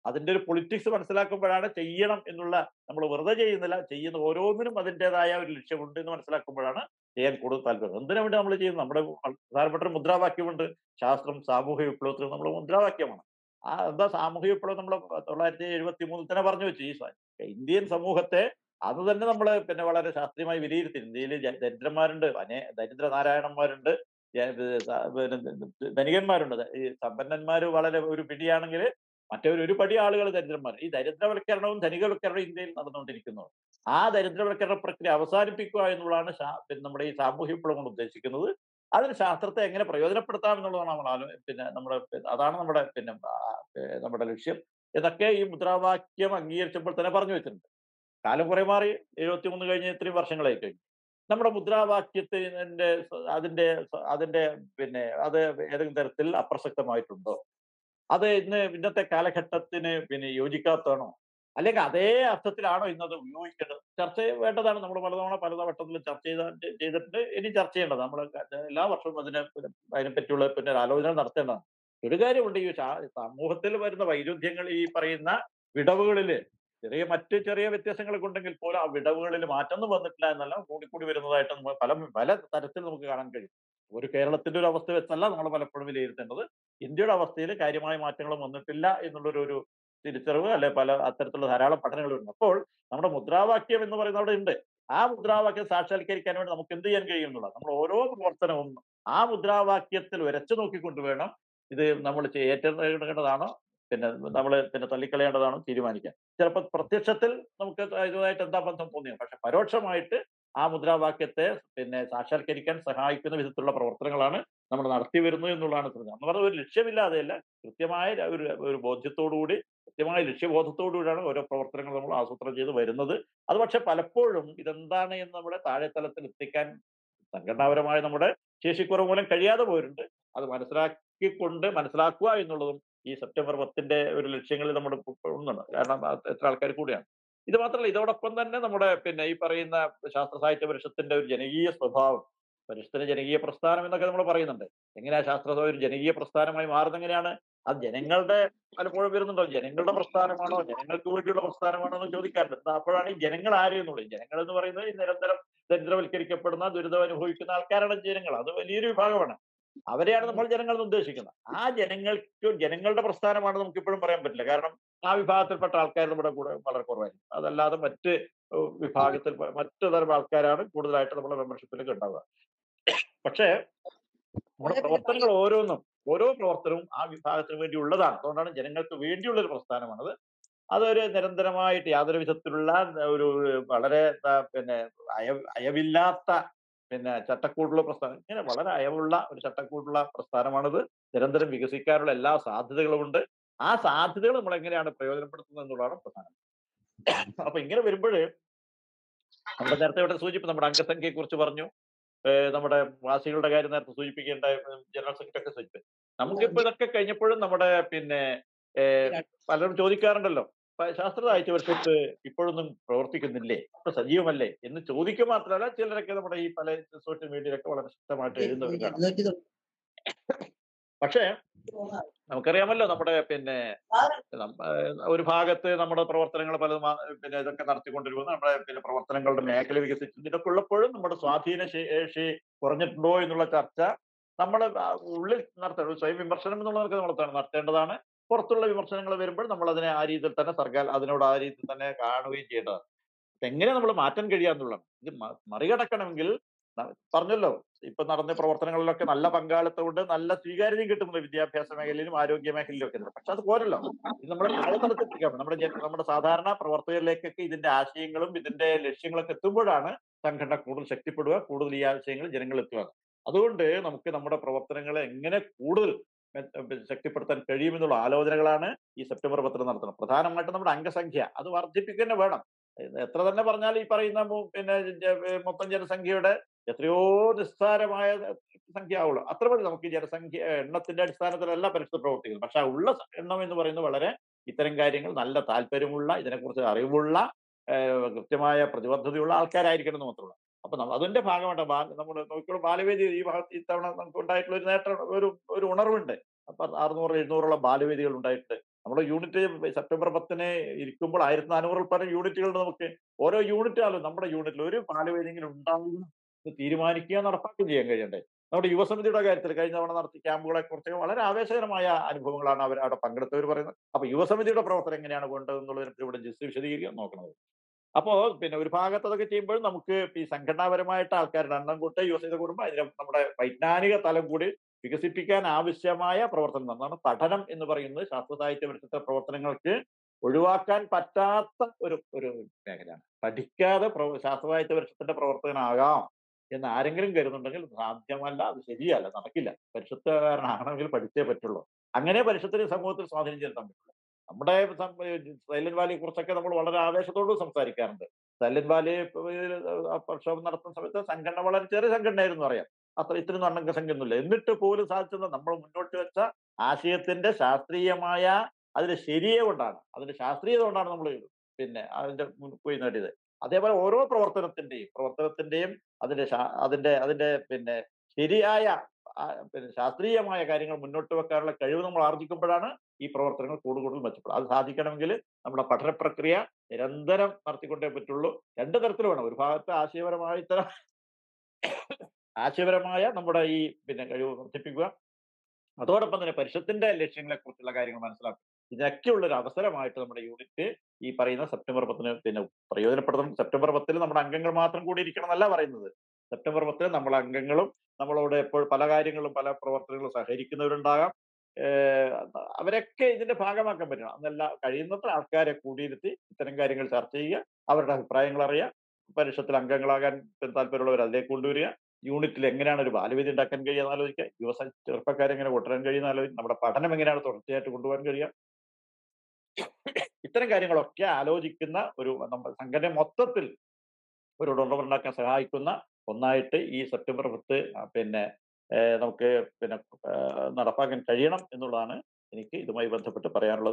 അതിന്റെ ഒരു പൊളിറ്റിക്സ് മനസ്സിലാക്കുമ്പോഴാണ് ചെയ്യണം എന്നുള്ള നമ്മൾ വെറുതെ ചെയ്യുന്നില്ല ചെയ്യുന്ന ഓരോന്നിനും അതിൻ്റെതായ ഒരു ലക്ഷ്യമുണ്ട് എന്ന് മനസ്സിലാക്കുമ്പോഴാണ് ചെയ്യാൻ കൂടുതൽ താല്പര്യം എന്തിനു വേണ്ടി നമ്മൾ ചെയ്യുന്നത് നമ്മുടെ പ്രധാനപ്പെട്ട ഒരു മുദ്രാവാക്യമുണ്ട് ശാസ്ത്രം സാമൂഹ്യ വിപ്ലവത്തിൽ നമ്മൾ മുദ്രാവാക്യമാണ് ആ എന്താ സാമൂഹ്യ വിപ്ലവം നമ്മൾ തൊള്ളായിരത്തി എഴുപത്തി മൂന്നിൽ തന്നെ പറഞ്ഞു വെച്ചു ഈ സ- ഇന്ത്യൻ സമൂഹത്തെ അത് തന്നെ നമ്മൾ പിന്നെ വളരെ ശാസ്ത്രീയമായി വിലയിരുത്തി ഇന്ത്യയിൽ ജ- ദരിദ്രന്മാരുണ്ട് അനേ ദരിദ്ര നാരായണന്മാരുണ്ട് ജ- ഇത് സ- പിന്നെ ധനികന്മാരുണ്ട് ഈ സമ്പന്നന്മാർ വളരെ ഒരു പിടിയാണെങ്കിൽ മറ്റൊരു ഒരു പടി ആളുകൾ ദരിദ്രന്മാർ ഈ ദരിദ്രവൽക്കരണവും ധനികവൽക്കരണവും ഇന്ത്യയിൽ നടന്നുകൊണ്ടിരിക്കുന്നത് ആ ദരിദ്രവൽക്കരണ പ്രക്രിയ അവസാനിപ്പിക്കുക എന്നുള്ളതാണ് ശാ- പിന്നെ നമ്മുടെ ഈ സാമൂഹ്യ വിപ്ലവം കൊണ്ട് ഉദ്ദേശിക്കുന്നത് അതിന് ശാസ്ത്രത്തെ എങ്ങനെ പ്രയോജനപ്പെടുത്താം എന്നുള്ളതാണ് നമ്മൾ ആലോ പിന്നെ നമ്മുടെ അതാണ് നമ്മുടെ പിന്നെ ആ, ഏ, നമ്മുടെ ലക്ഷ്യം ഇതൊക്കെ ഈ മുദ്രാവാക്യം അംഗീകരിച്ചപ്പോൾ തന്നെ പറഞ്ഞു വെച്ചിട്ടുണ്ട് കാലം കുറെ മാറി എഴുപത്തി മൂന്ന് കഴിഞ്ഞ് ഇത്രയും വർഷങ്ങളായി കഴിഞ്ഞു നമ്മുടെ മുദ്രാവാക്യത്തിന്റെ സ- അതിന്റെ സ- അതിന്റെ പിന്നെ അത് ഏതെങ്കിലും തരത്തിൽ അപ്രസക്തമായിട്ടുണ്ടോ അത് ഇന്ന് ഇന്നത്തെ കാലഘട്ടത്തിന് പിന്നെ യോജിക്കാത്തതാണോ അല്ലെങ്കിൽ അതേ അർത്ഥത്തിലാണോ ഇന്നത് ഉപയോഗിക്കേണ്ടത് ചർച്ച വേണ്ടതാണ് നമ്മൾ പലതവണ പല വട്ടത്തിലും ചർച്ച ചെയ്ത ചെയ്തിട്ടുണ്ട് ഇനി ചർച്ച ചെയ്യേണ്ടത് നമ്മൾ എല്ലാ വർഷവും അതിനെ പിന്നെ അതിനെപ്പറ്റിയുള്ള പിന്നെ ഒരു ആലോചന നടത്തേണ്ടതാണ് ഒരു കാര്യമുണ്ട് ഈ ശാ- സമൂഹത്തിൽ വരുന്ന വൈരുദ്ധ്യങ്ങൾ ഈ പറയുന്ന വിടവുകളില് ചെറിയ മറ്റ് ചെറിയ വ്യത്യാസങ്ങളൊക്കെ ഉണ്ടെങ്കിൽ പോലും ആ വിടവുകളിൽ മാറ്റമൊന്നും വന്നിട്ടില്ല എന്നല്ല കൂടിക്കൂടി വരുന്നതായിട്ട് നമുക്ക് പല പല തരത്തിൽ നമുക്ക് കാണാൻ കഴിയും ഒരു കേരളത്തിന്റെ ഒരു അവസ്ഥ വെച്ചല്ല നമ്മൾ പലപ്പോഴും വിലയിരുത്തേണ്ടത് ഇന്ത്യയുടെ അവസ്ഥയിൽ കാര്യമായ മാറ്റങ്ങളും വന്നിട്ടില്ല എന്നുള്ളൊരു ഒരു തിരിച്ചറിവ് അല്ലെ പല അത്തരത്തിലുള്ള ധാരാളം പഠനങ്ങളുണ്ട് അപ്പോൾ നമ്മുടെ മുദ്രാവാക്യം എന്ന് പറയുന്നത് അവിടെ ഉണ്ട് ആ മുദ്രാവാക്യം സാക്ഷാത്കരിക്കാൻ വേണ്ടി നമുക്ക് എന്ത് ചെയ്യാൻ കഴിയും എന്നുള്ളത് നമ്മൾ ഓരോ പ്രവർത്തനവും ആ മുദ്രാവാക്യത്തിൽ ഉരച്ചു നോക്കിക്കൊണ്ട് വേണം ഇത് നമ്മൾ ചെ- ഏറ്റെടുക്കേണ്ടതാണോ പിന്നെ നമ്മൾ പിന്നെ തള്ളിക്കളയേണ്ടതാണോ തീരുമാനിക്കാൻ ചിലപ്പോൾ പ്രത്യക്ഷത്തിൽ നമുക്ക് ഇതുമായിട്ട് എന്താ ബന്ധം തോന്നിയോ പക്ഷെ പരോക്ഷമായിട്ട് ആ മുദ്രാവാക്യത്തെ പിന്നെ സാക്ഷാത്കരിക്കാൻ സഹായിക്കുന്ന വിധത്തിലുള്ള പ്രവർത്തനങ്ങളാണ് നമ്മൾ നടത്തി വരുന്നു എന്നുള്ളതാണ് ശ്രദ്ധ എന്ന് പറഞ്ഞാൽ ഒരു ലക്ഷ്യമില്ലാതെയല്ല കൃത്യമായ ഒരു ഒരു ബോധ്യത്തോടുകൂടി കൃത്യമായ ലക്ഷ്യബോധത്തോടുകൂടിയാണ് ഓരോ പ്രവർത്തനങ്ങൾ നമ്മൾ ആസൂത്രണം ചെയ്ത് വരുന്നത് അത് പക്ഷെ പലപ്പോഴും ഇതെന്താണ് എന്ന് നമ്മുടെ താഴെ തലത്തിൽ എത്തിക്കാൻ സംഘടനാപരമായ നമ്മുടെ ശേഷിക്കുറവ് മൂലം കഴിയാതെ പോയിട്ടുണ്ട് അത് മനസ്സിലാക്കിക്കൊണ്ട് മനസ്സിലാക്കുക എന്നുള്ളതും ഈ സെപ്റ്റംബർ പത്തിന്റെ ഒരു ലക്ഷ്യങ്ങളിൽ നമ്മുടെ ഒന്നുണ്ട് കാരണം അത് എത്ര ആൾക്കാർ കൂടിയാണ് ഇത് മാത്രമല്ല ഇതോടൊപ്പം തന്നെ നമ്മുടെ പിന്നെ ഈ പറയുന്ന ശാസ്ത്ര സാഹിത്യ പരിഷത്തിന്റെ ഒരു ജനകീയ സ്വഭാവം പരിഷത്തിന് ജനകീയ പ്രസ്ഥാനം എന്നൊക്കെ നമ്മൾ പറയുന്നുണ്ട് എങ്ങനെയാ ശാസ്ത്ര ഒരു ജനകീയ പ്രസ്ഥാനമായി മാറുന്നത് എങ്ങനെയാണ് അത് ജനങ്ങളുടെ പലപ്പോഴും വരുന്നുണ്ടോ ജനങ്ങളുടെ പ്രസ്ഥാനമാണോ ജനങ്ങൾക്ക് വേണ്ടിയുള്ള പ്രസ്ഥാനമാണോ എന്ന് ചോദിക്കാറുണ്ട് എന്താ അപ്പോഴാണ് ഈ ജനങ്ങൾ ആര് എന്നുള്ളത് ജനങ്ങൾ എന്ന് പറയുന്നത് ഈ നിരന്തരം ദരിദ്രവൽക്കരിക്കപ്പെടുന്ന ദുരിതം അനുഭവിക്കുന്ന ആൾക്കാരാണ് ജനങ്ങൾ അത് വലിയൊരു വിഭാഗമാണ് അവരെയാണ് നമ്മൾ ജനങ്ങൾ എന്ന് ഉദ്ദേശിക്കുന്നത് ആ ജനങ്ങൾക്ക് ജനങ്ങളുടെ പ്രസ്ഥാനമാണ് നമുക്ക് ഇപ്പോഴും പറയാൻ പറ്റില്ല കാരണം ആ വിഭാഗത്തിൽപ്പെട്ട ആൾക്കാർ നമ്മുടെ കൂടെ വളരെ കുറവായിരിക്കും അതല്ലാതെ മറ്റ് ഏഹ്, വിഭാഗത്തിൽ മറ്റു തരം ആൾക്കാരാണ് കൂടുതലായിട്ട് നമ്മുടെ മെമ്പർഷിപ്പിലൊക്കെ ഉണ്ടാവുക പക്ഷേ നമ്മുടെ പ്രവർത്തനങ്ങൾ ഓരോന്നും ഓരോ പ്രവർത്തനവും ആ വിഭാഗത്തിന് വേണ്ടി ഉള്ളതാണ് അതുകൊണ്ടാണ് ജനങ്ങൾക്ക് വേണ്ടിയുള്ള ഒരു പ്രസ്ഥാനമാണത് അതൊരു നിരന്തരമായിട്ട് യാതൊരു വിധത്തിലുള്ള ഒരു വളരെ എന്താ പിന്നെ അയ അയവില്ലാത്ത പിന്നെ ചട്ടക്കൂടുള്ള പ്രസ്ഥാനം ഇങ്ങനെ വളരെ അയവുള്ള ഒരു ചട്ടക്കൂടുള്ള പ്രസ്ഥാനമാണിത് നിരന്തരം വികസിക്കാനുള്ള എല്ലാ സാധ്യതകളും ഉണ്ട് ആ സാധ്യതകൾ നമ്മൾ എങ്ങനെയാണ് പ്രയോജനപ്പെടുത്തുന്നത് എന്നുള്ളതാണ് പ്രധാനം അപ്പൊ ഇങ്ങനെ വരുമ്പോൾ നമ്മുടെ നേരത്തെ ഇവിടെ സൂചിപ്പ് നമ്മുടെ അംഗസംഖ്യയെ കുറിച്ച് പറഞ്ഞു ഏഹ് നമ്മുടെ വാസികളുടെ കാര്യം നേരത്തെ സൂചിപ്പിക്കേണ്ട ഏഹ് ജനറൽ സെക്രട്ടറി ഒക്കെ സൂചിപ്പിച്ചു നമുക്കിപ്പോ ഇതൊക്കെ കഴിഞ്ഞപ്പോഴും നമ്മുടെ പിന്നെ ഏഹ് പലരും ചോദിക്കാറുണ്ടല്ലോ പ- ശാസ്ത്ര സാഹിത്യ പരിഷത്ത് ഇപ്പോഴൊന്നും പ്രവർത്തിക്കുന്നില്ലേ ഇപ്പൊ സജീവമല്ലേ എന്ന് ചോദിക്കുക മാത്രമല്ല ചിലരൊക്കെ നമ്മുടെ ഈ പല സോഷ്യൽ മീഡിയയിലൊക്കെ വളരെ ശക്തമായിട്ട് എഴുതുന്നവർ കാണാം പക്ഷേ നമുക്കറിയാമല്ലോ നമ്മുടെ പിന്നെ നമ്മ- ഏഹ് ഒരു ഭാഗത്ത് നമ്മുടെ പ്രവർത്തനങ്ങൾ പലതും ആ- പിന്നെ ഇതൊക്കെ നടത്തിക്കൊണ്ടിരുന്നു നമ്മുടെ പിന്നെ പ്രവർത്തനങ്ങളുടെ മേഖല വികസിച്ചു ഇതൊക്കെ ഉള്ളപ്പോഴും നമ്മുടെ സ്വാധീന ശേഷി കുറഞ്ഞിട്ടുണ്ടോ എന്നുള്ള ചർച്ച നമ്മൾ ഉള്ളിൽ നടത്തേണ്ടത് സ്വയം വിമർശനം എന്നുള്ളതൊക്കെ നമ്മൾ നടത്തേണ്ടതാണ് പുറത്തുള്ള വിമർശനങ്ങൾ വരുമ്പോൾ നമ്മൾ അതിനെ ആ രീതിയിൽ തന്നെ സർക്കാർ അതിനോട് ആ രീതിയിൽ തന്നെ കാണുകയും ചെയ്യേണ്ടതാണ് അപ്പൊ എങ്ങനെ നമ്മൾ മാറ്റാൻ കഴിയാന്നുള്ളതാണ് ഇത് മ- മറികടക്കണമെങ്കിൽ ന- പറഞ്ഞല്ലോ ഇപ്പൊ നടന്ന പ്രവർത്തനങ്ങളിലൊക്കെ നല്ല പങ്കാളിത്തമുണ്ട് നല്ല സ്വീകാര്യതയും കിട്ടുന്നുണ്ട് വിദ്യാഭ്യാസ മേഖലയിലും ആരോഗ്യ മേഖലയിലും ഒക്കെ പക്ഷെ അത് പോരല്ലോ ഇത് നമ്മൾ താഴെത്തലത്തെത്തിക്കാം നമ്മുടെ ജന- നമ്മുടെ സാധാരണ പ്രവർത്തകരിലേക്കൊക്കെ ഇതിന്റെ ആശയങ്ങളും ഇതിന്റെ ലക്ഷ്യങ്ങളൊക്കെ എത്തുമ്പോഴാണ് സംഘടന കൂടുതൽ ശക്തിപ്പെടുക കൂടുതൽ ഈ ആശയങ്ങൾ ജനങ്ങൾ എത്തുക അതുകൊണ്ട് നമുക്ക് നമ്മുടെ പ്രവർത്തനങ്ങളെ എങ്ങനെ കൂടുതൽ മെ- ശക്തിപ്പെടുത്താൻ കഴിയുമെന്നുള്ള ആലോചനകളാണ് ഈ സെപ്റ്റംബർ പത്തിന് നടത്തുന്നത് പ്രധാനമായിട്ടും നമ്മുടെ അംഗസംഖ്യ അത് വർദ്ധിപ്പിക്കുക തന്നെ വേണം ഇത് എത്ര തന്നെ പറഞ്ഞാൽ ഈ പറയുന്ന മു- പിന്നെ ജ- മൊത്തം ജനസംഖ്യയുടെ എത്രയോ നിസ്സാരമായ സംഖ്യ ആവുള്ളൂ അത്ര മതി നമുക്ക് ഈ ജനസംഖ്യ എണ്ണത്തിന്റെ അടിസ്ഥാനത്തിലല്ല പരിസ്ഥിതി പ്രവർത്തിക്കുന്നത് പക്ഷെ ആ ഉള്ള സ- എണ്ണം എന്ന് പറയുന്നത് വളരെ ഇത്തരം കാര്യങ്ങൾ നല്ല താല്പര്യമുള്ള ഇതിനെക്കുറിച്ച് അറിവുള്ള ഏഹ് കൃത്യമായ പ്രതിബദ്ധതയുള്ള ആൾക്കാരായിരിക്കണം എന്ന് മാത്രമല്ല അപ്പൊ നമ്മ- അതിന്റെ ഭാഗമായിട്ട് ബാ- നമ്മുടെ നോക്കിയുള്ള ബാലവേദി ഈ ഭാഗത്ത് ഇത്തവണ നമുക്ക് ഉണ്ടായിട്ടുള്ള ഒരു നേട്ടം ഒരു ഒരു ഉണർവുണ്ട് അപ്പൊ അറുന്നൂറ് എഴുന്നൂറോളം ബാലവേദികൾ ഉണ്ടായിട്ടുണ്ട് നമ്മുടെ യൂണിറ്റ് സെപ്റ്റംബർ പത്തിന് ഇരിക്കുമ്പോൾ ആയിരത്തി നാനൂറിൽ പരം യൂണിറ്റുകളുണ്ട് നമുക്ക് ഓരോ യൂണിറ്റ് ആലും നമ്മുടെ യൂണിറ്റിൽ ഒരു പാലുവേദെങ്കിലും ഉണ്ടാകും എന്ന് തീരുമാനിക്കുക നടപ്പാക്കുകയും ചെയ്യാൻ കഴിയണ്ടേ നമ്മുടെ യുവസമിതിയുടെ കാര്യത്തിൽ കഴിഞ്ഞ തവണ നടത്തിയ ക്യാമ്പുകളെ കുറിച്ച് വളരെ ആവേശകരമായ അനുഭവങ്ങളാണ് അവർ അവിടെ പങ്കെടുത്തവർ പറയുന്നത് അപ്പൊ യുവസമിതിയുടെ പ്രവർത്തനം എങ്ങനെയാണ് വേണ്ടതെന്നുള്ളതിനെ പറ്റി ഇവിടെ ജിസ് വിശദീകരിക്കാൻ നോക്കുന്നത് അപ്പോ പിന്നെ ഒരു ഭാഗത്ത് അതൊക്കെ ചെയ്യുമ്പോൾ നമുക്ക് ഈ സംഘടനാപരമായിട്ട് ആൾക്കാരുടെ എണ്ണം കൂട്ട് യുവസമിതി കൂടുമ്പോൾ അതിന് നമ്മുടെ വൈജ്ഞാനിക തലം കൂടി വികസിപ്പിക്കാൻ ആവശ്യമായ പ്രവർത്തനം എന്നാണ് പഠനം എന്ന് പറയുന്നത് ശാസ്ത്ര സാഹിത്യ പരിഷത്തെ പ്രവർത്തനങ്ങൾക്ക് ഒഴിവാക്കാൻ പറ്റാത്ത ഒരു ഒരു മേഖലയാണ് പഠിക്കാതെ പ്രവ- ശാസ്ത്ര സാഹിത്യ പരിഷത്തിന്റെ പ്രവർത്തകനാകാം എന്ന് ആരെങ്കിലും കരുതുന്നുണ്ടെങ്കിൽ സാധ്യമല്ല അത് ശരിയല്ല നടക്കില്ല പരിഷത്തുകാരനാണെങ്കിൽ പഠിച്ചേ പറ്റുള്ളൂ അങ്ങനെ പരിഷത്തിന് സമൂഹത്തിൽ സ്വാധീനം ചെലുത്താൻ പറ്റുള്ളൂ നമ്മുടെ സൈലന്റ് വാലിയെ കുറിച്ചൊക്കെ നമ്മൾ വളരെ ആവേശത്തോട് സംസാരിക്കാറുണ്ട് സൈലന്റ് വാലി പ്രക്ഷോഭം നടത്തുന്ന സമയത്ത് സംഘടന വളരെ ചെറിയ സംഘടനയായിരുന്നു അറിയാം അത്ര ഇത്രയും അണ്ണങ്ക സംഖ്യൊന്നുമില്ല എന്നിട്ട് പോലും സാധിച്ചത് നമ്മൾ മുന്നോട്ട് വെച്ച ആശയത്തിന്റെ ശാസ്ത്രീയമായ അതിന്റെ ശരിയെ കൊണ്ടാണ് അതിന്റെ ശാസ്ത്രീയത കൊണ്ടാണ് നമ്മൾ പിന്നെ അതിന്റെ പോയി നേടിയത് അതേപോലെ ഓരോ പ്രവർത്തനത്തിന്റെയും പ്രവർത്തനത്തിന്റെയും അതിന്റെ ശാ- അതിന്റെ അതിന്റെ പിന്നെ ശരിയായ ആ, പിന്നെ ശാസ്ത്രീയമായ കാര്യങ്ങൾ മുന്നോട്ട് വെക്കാനുള്ള കഴിവ് നമ്മൾ ആർജിക്കുമ്പോഴാണ് ഈ പ്രവർത്തനങ്ങൾ കൂടുതൽ കൂടുതൽ മെച്ചപ്പെടും അത് സാധിക്കണമെങ്കിൽ നമ്മുടെ പഠന പ്രക്രിയ നിരന്തരം നടത്തിക്കൊണ്ടേ പറ്റുള്ളൂ രണ്ട് തരത്തിൽ വേണം ഒരു ഭാഗത്ത് ആശയപരമായ ഇത്തരം ആശയപരമായ നമ്മുടെ ഈ പിന്നെ കഴിവ് വർദ്ധിപ്പിക്കുക അതോടൊപ്പം തന്നെ പരിഷത്തിന്റെ ലക്ഷ്യങ്ങളെ കുറിച്ചുള്ള കാര്യങ്ങൾ മനസ്സിലാക്കുക ഇതിനൊക്കെയുള്ള ഒരു അവസരമായിട്ട് നമ്മുടെ യൂണിറ്റ് ഈ പറയുന്ന സെപ്റ്റംബർ പത്തിന് പിന്നെ പ്രയോജനപ്പെടുത്തണം സെപ്റ്റംബർ പത്തിൽ നമ്മുടെ അംഗങ്ങൾ മാത്രം കൂടി ഇരിക്കണം എന്നല്ല പറയുന്നത് സെപ്റ്റംബർ പത്തിന് നമ്മളെ അംഗങ്ങളും നമ്മളോട് എപ്പോൾ പല കാര്യങ്ങളും പല പ്രവർത്തനങ്ങളും സഹകരിക്കുന്നവരുണ്ടാകാം ഏഹ് അവരൊക്കെ ഇതിന്റെ ഭാഗമാക്കാൻ പറ്റണം അന്നല്ല കഴിയുന്നത്ര ആൾക്കാരെ കൂടിയിരുത്തി ഇത്തരം കാര്യങ്ങൾ ചർച്ച ചെയ്യുക അവരുടെ അഭിപ്രായങ്ങൾ അറിയുക പരിഷത്തിൽ അംഗങ്ങളാകാൻ താല്പര്യമുള്ളവർ അതിലേക്ക് കൊണ്ടുവരിക യൂണിറ്റിൽ എങ്ങനെയാണ് ഒരു ബാലവേദി ഉണ്ടാക്കാൻ കഴിയുക ആലോചിക്കുക യുവ ചെറുപ്പക്കാരെ എങ്ങനെ കൊണ്ടുവരാൻ കഴിയുന്ന ആലോചിക്കുക നമ്മുടെ പഠനം എങ്ങനെയാണ് തുടർച്ചയായിട്ട് കൊണ്ടുപോകാൻ കഴിയുക ഇത്തരം കാര്യങ്ങളൊക്കെ ആലോചിക്കുന്ന ഒരു നമ്മുടെ സംഘടന മൊത്തത്തിൽ ഒരു ഡോണർ ഉണ്ടാക്കാൻ സഹായിക്കുന്ന ഒന്നായിട്ട് ഈ സെപ്റ്റംബർ പത്ത് പിന്നെ ഏഹ് നമുക്ക് പിന്നെ ഏഹ് നടപ്പാക്കാൻ കഴിയണം എന്നുള്ളതാണ് എനിക്ക് ഇതുമായി ബന്ധപ്പെട്ട് പറയാനുള്ളത്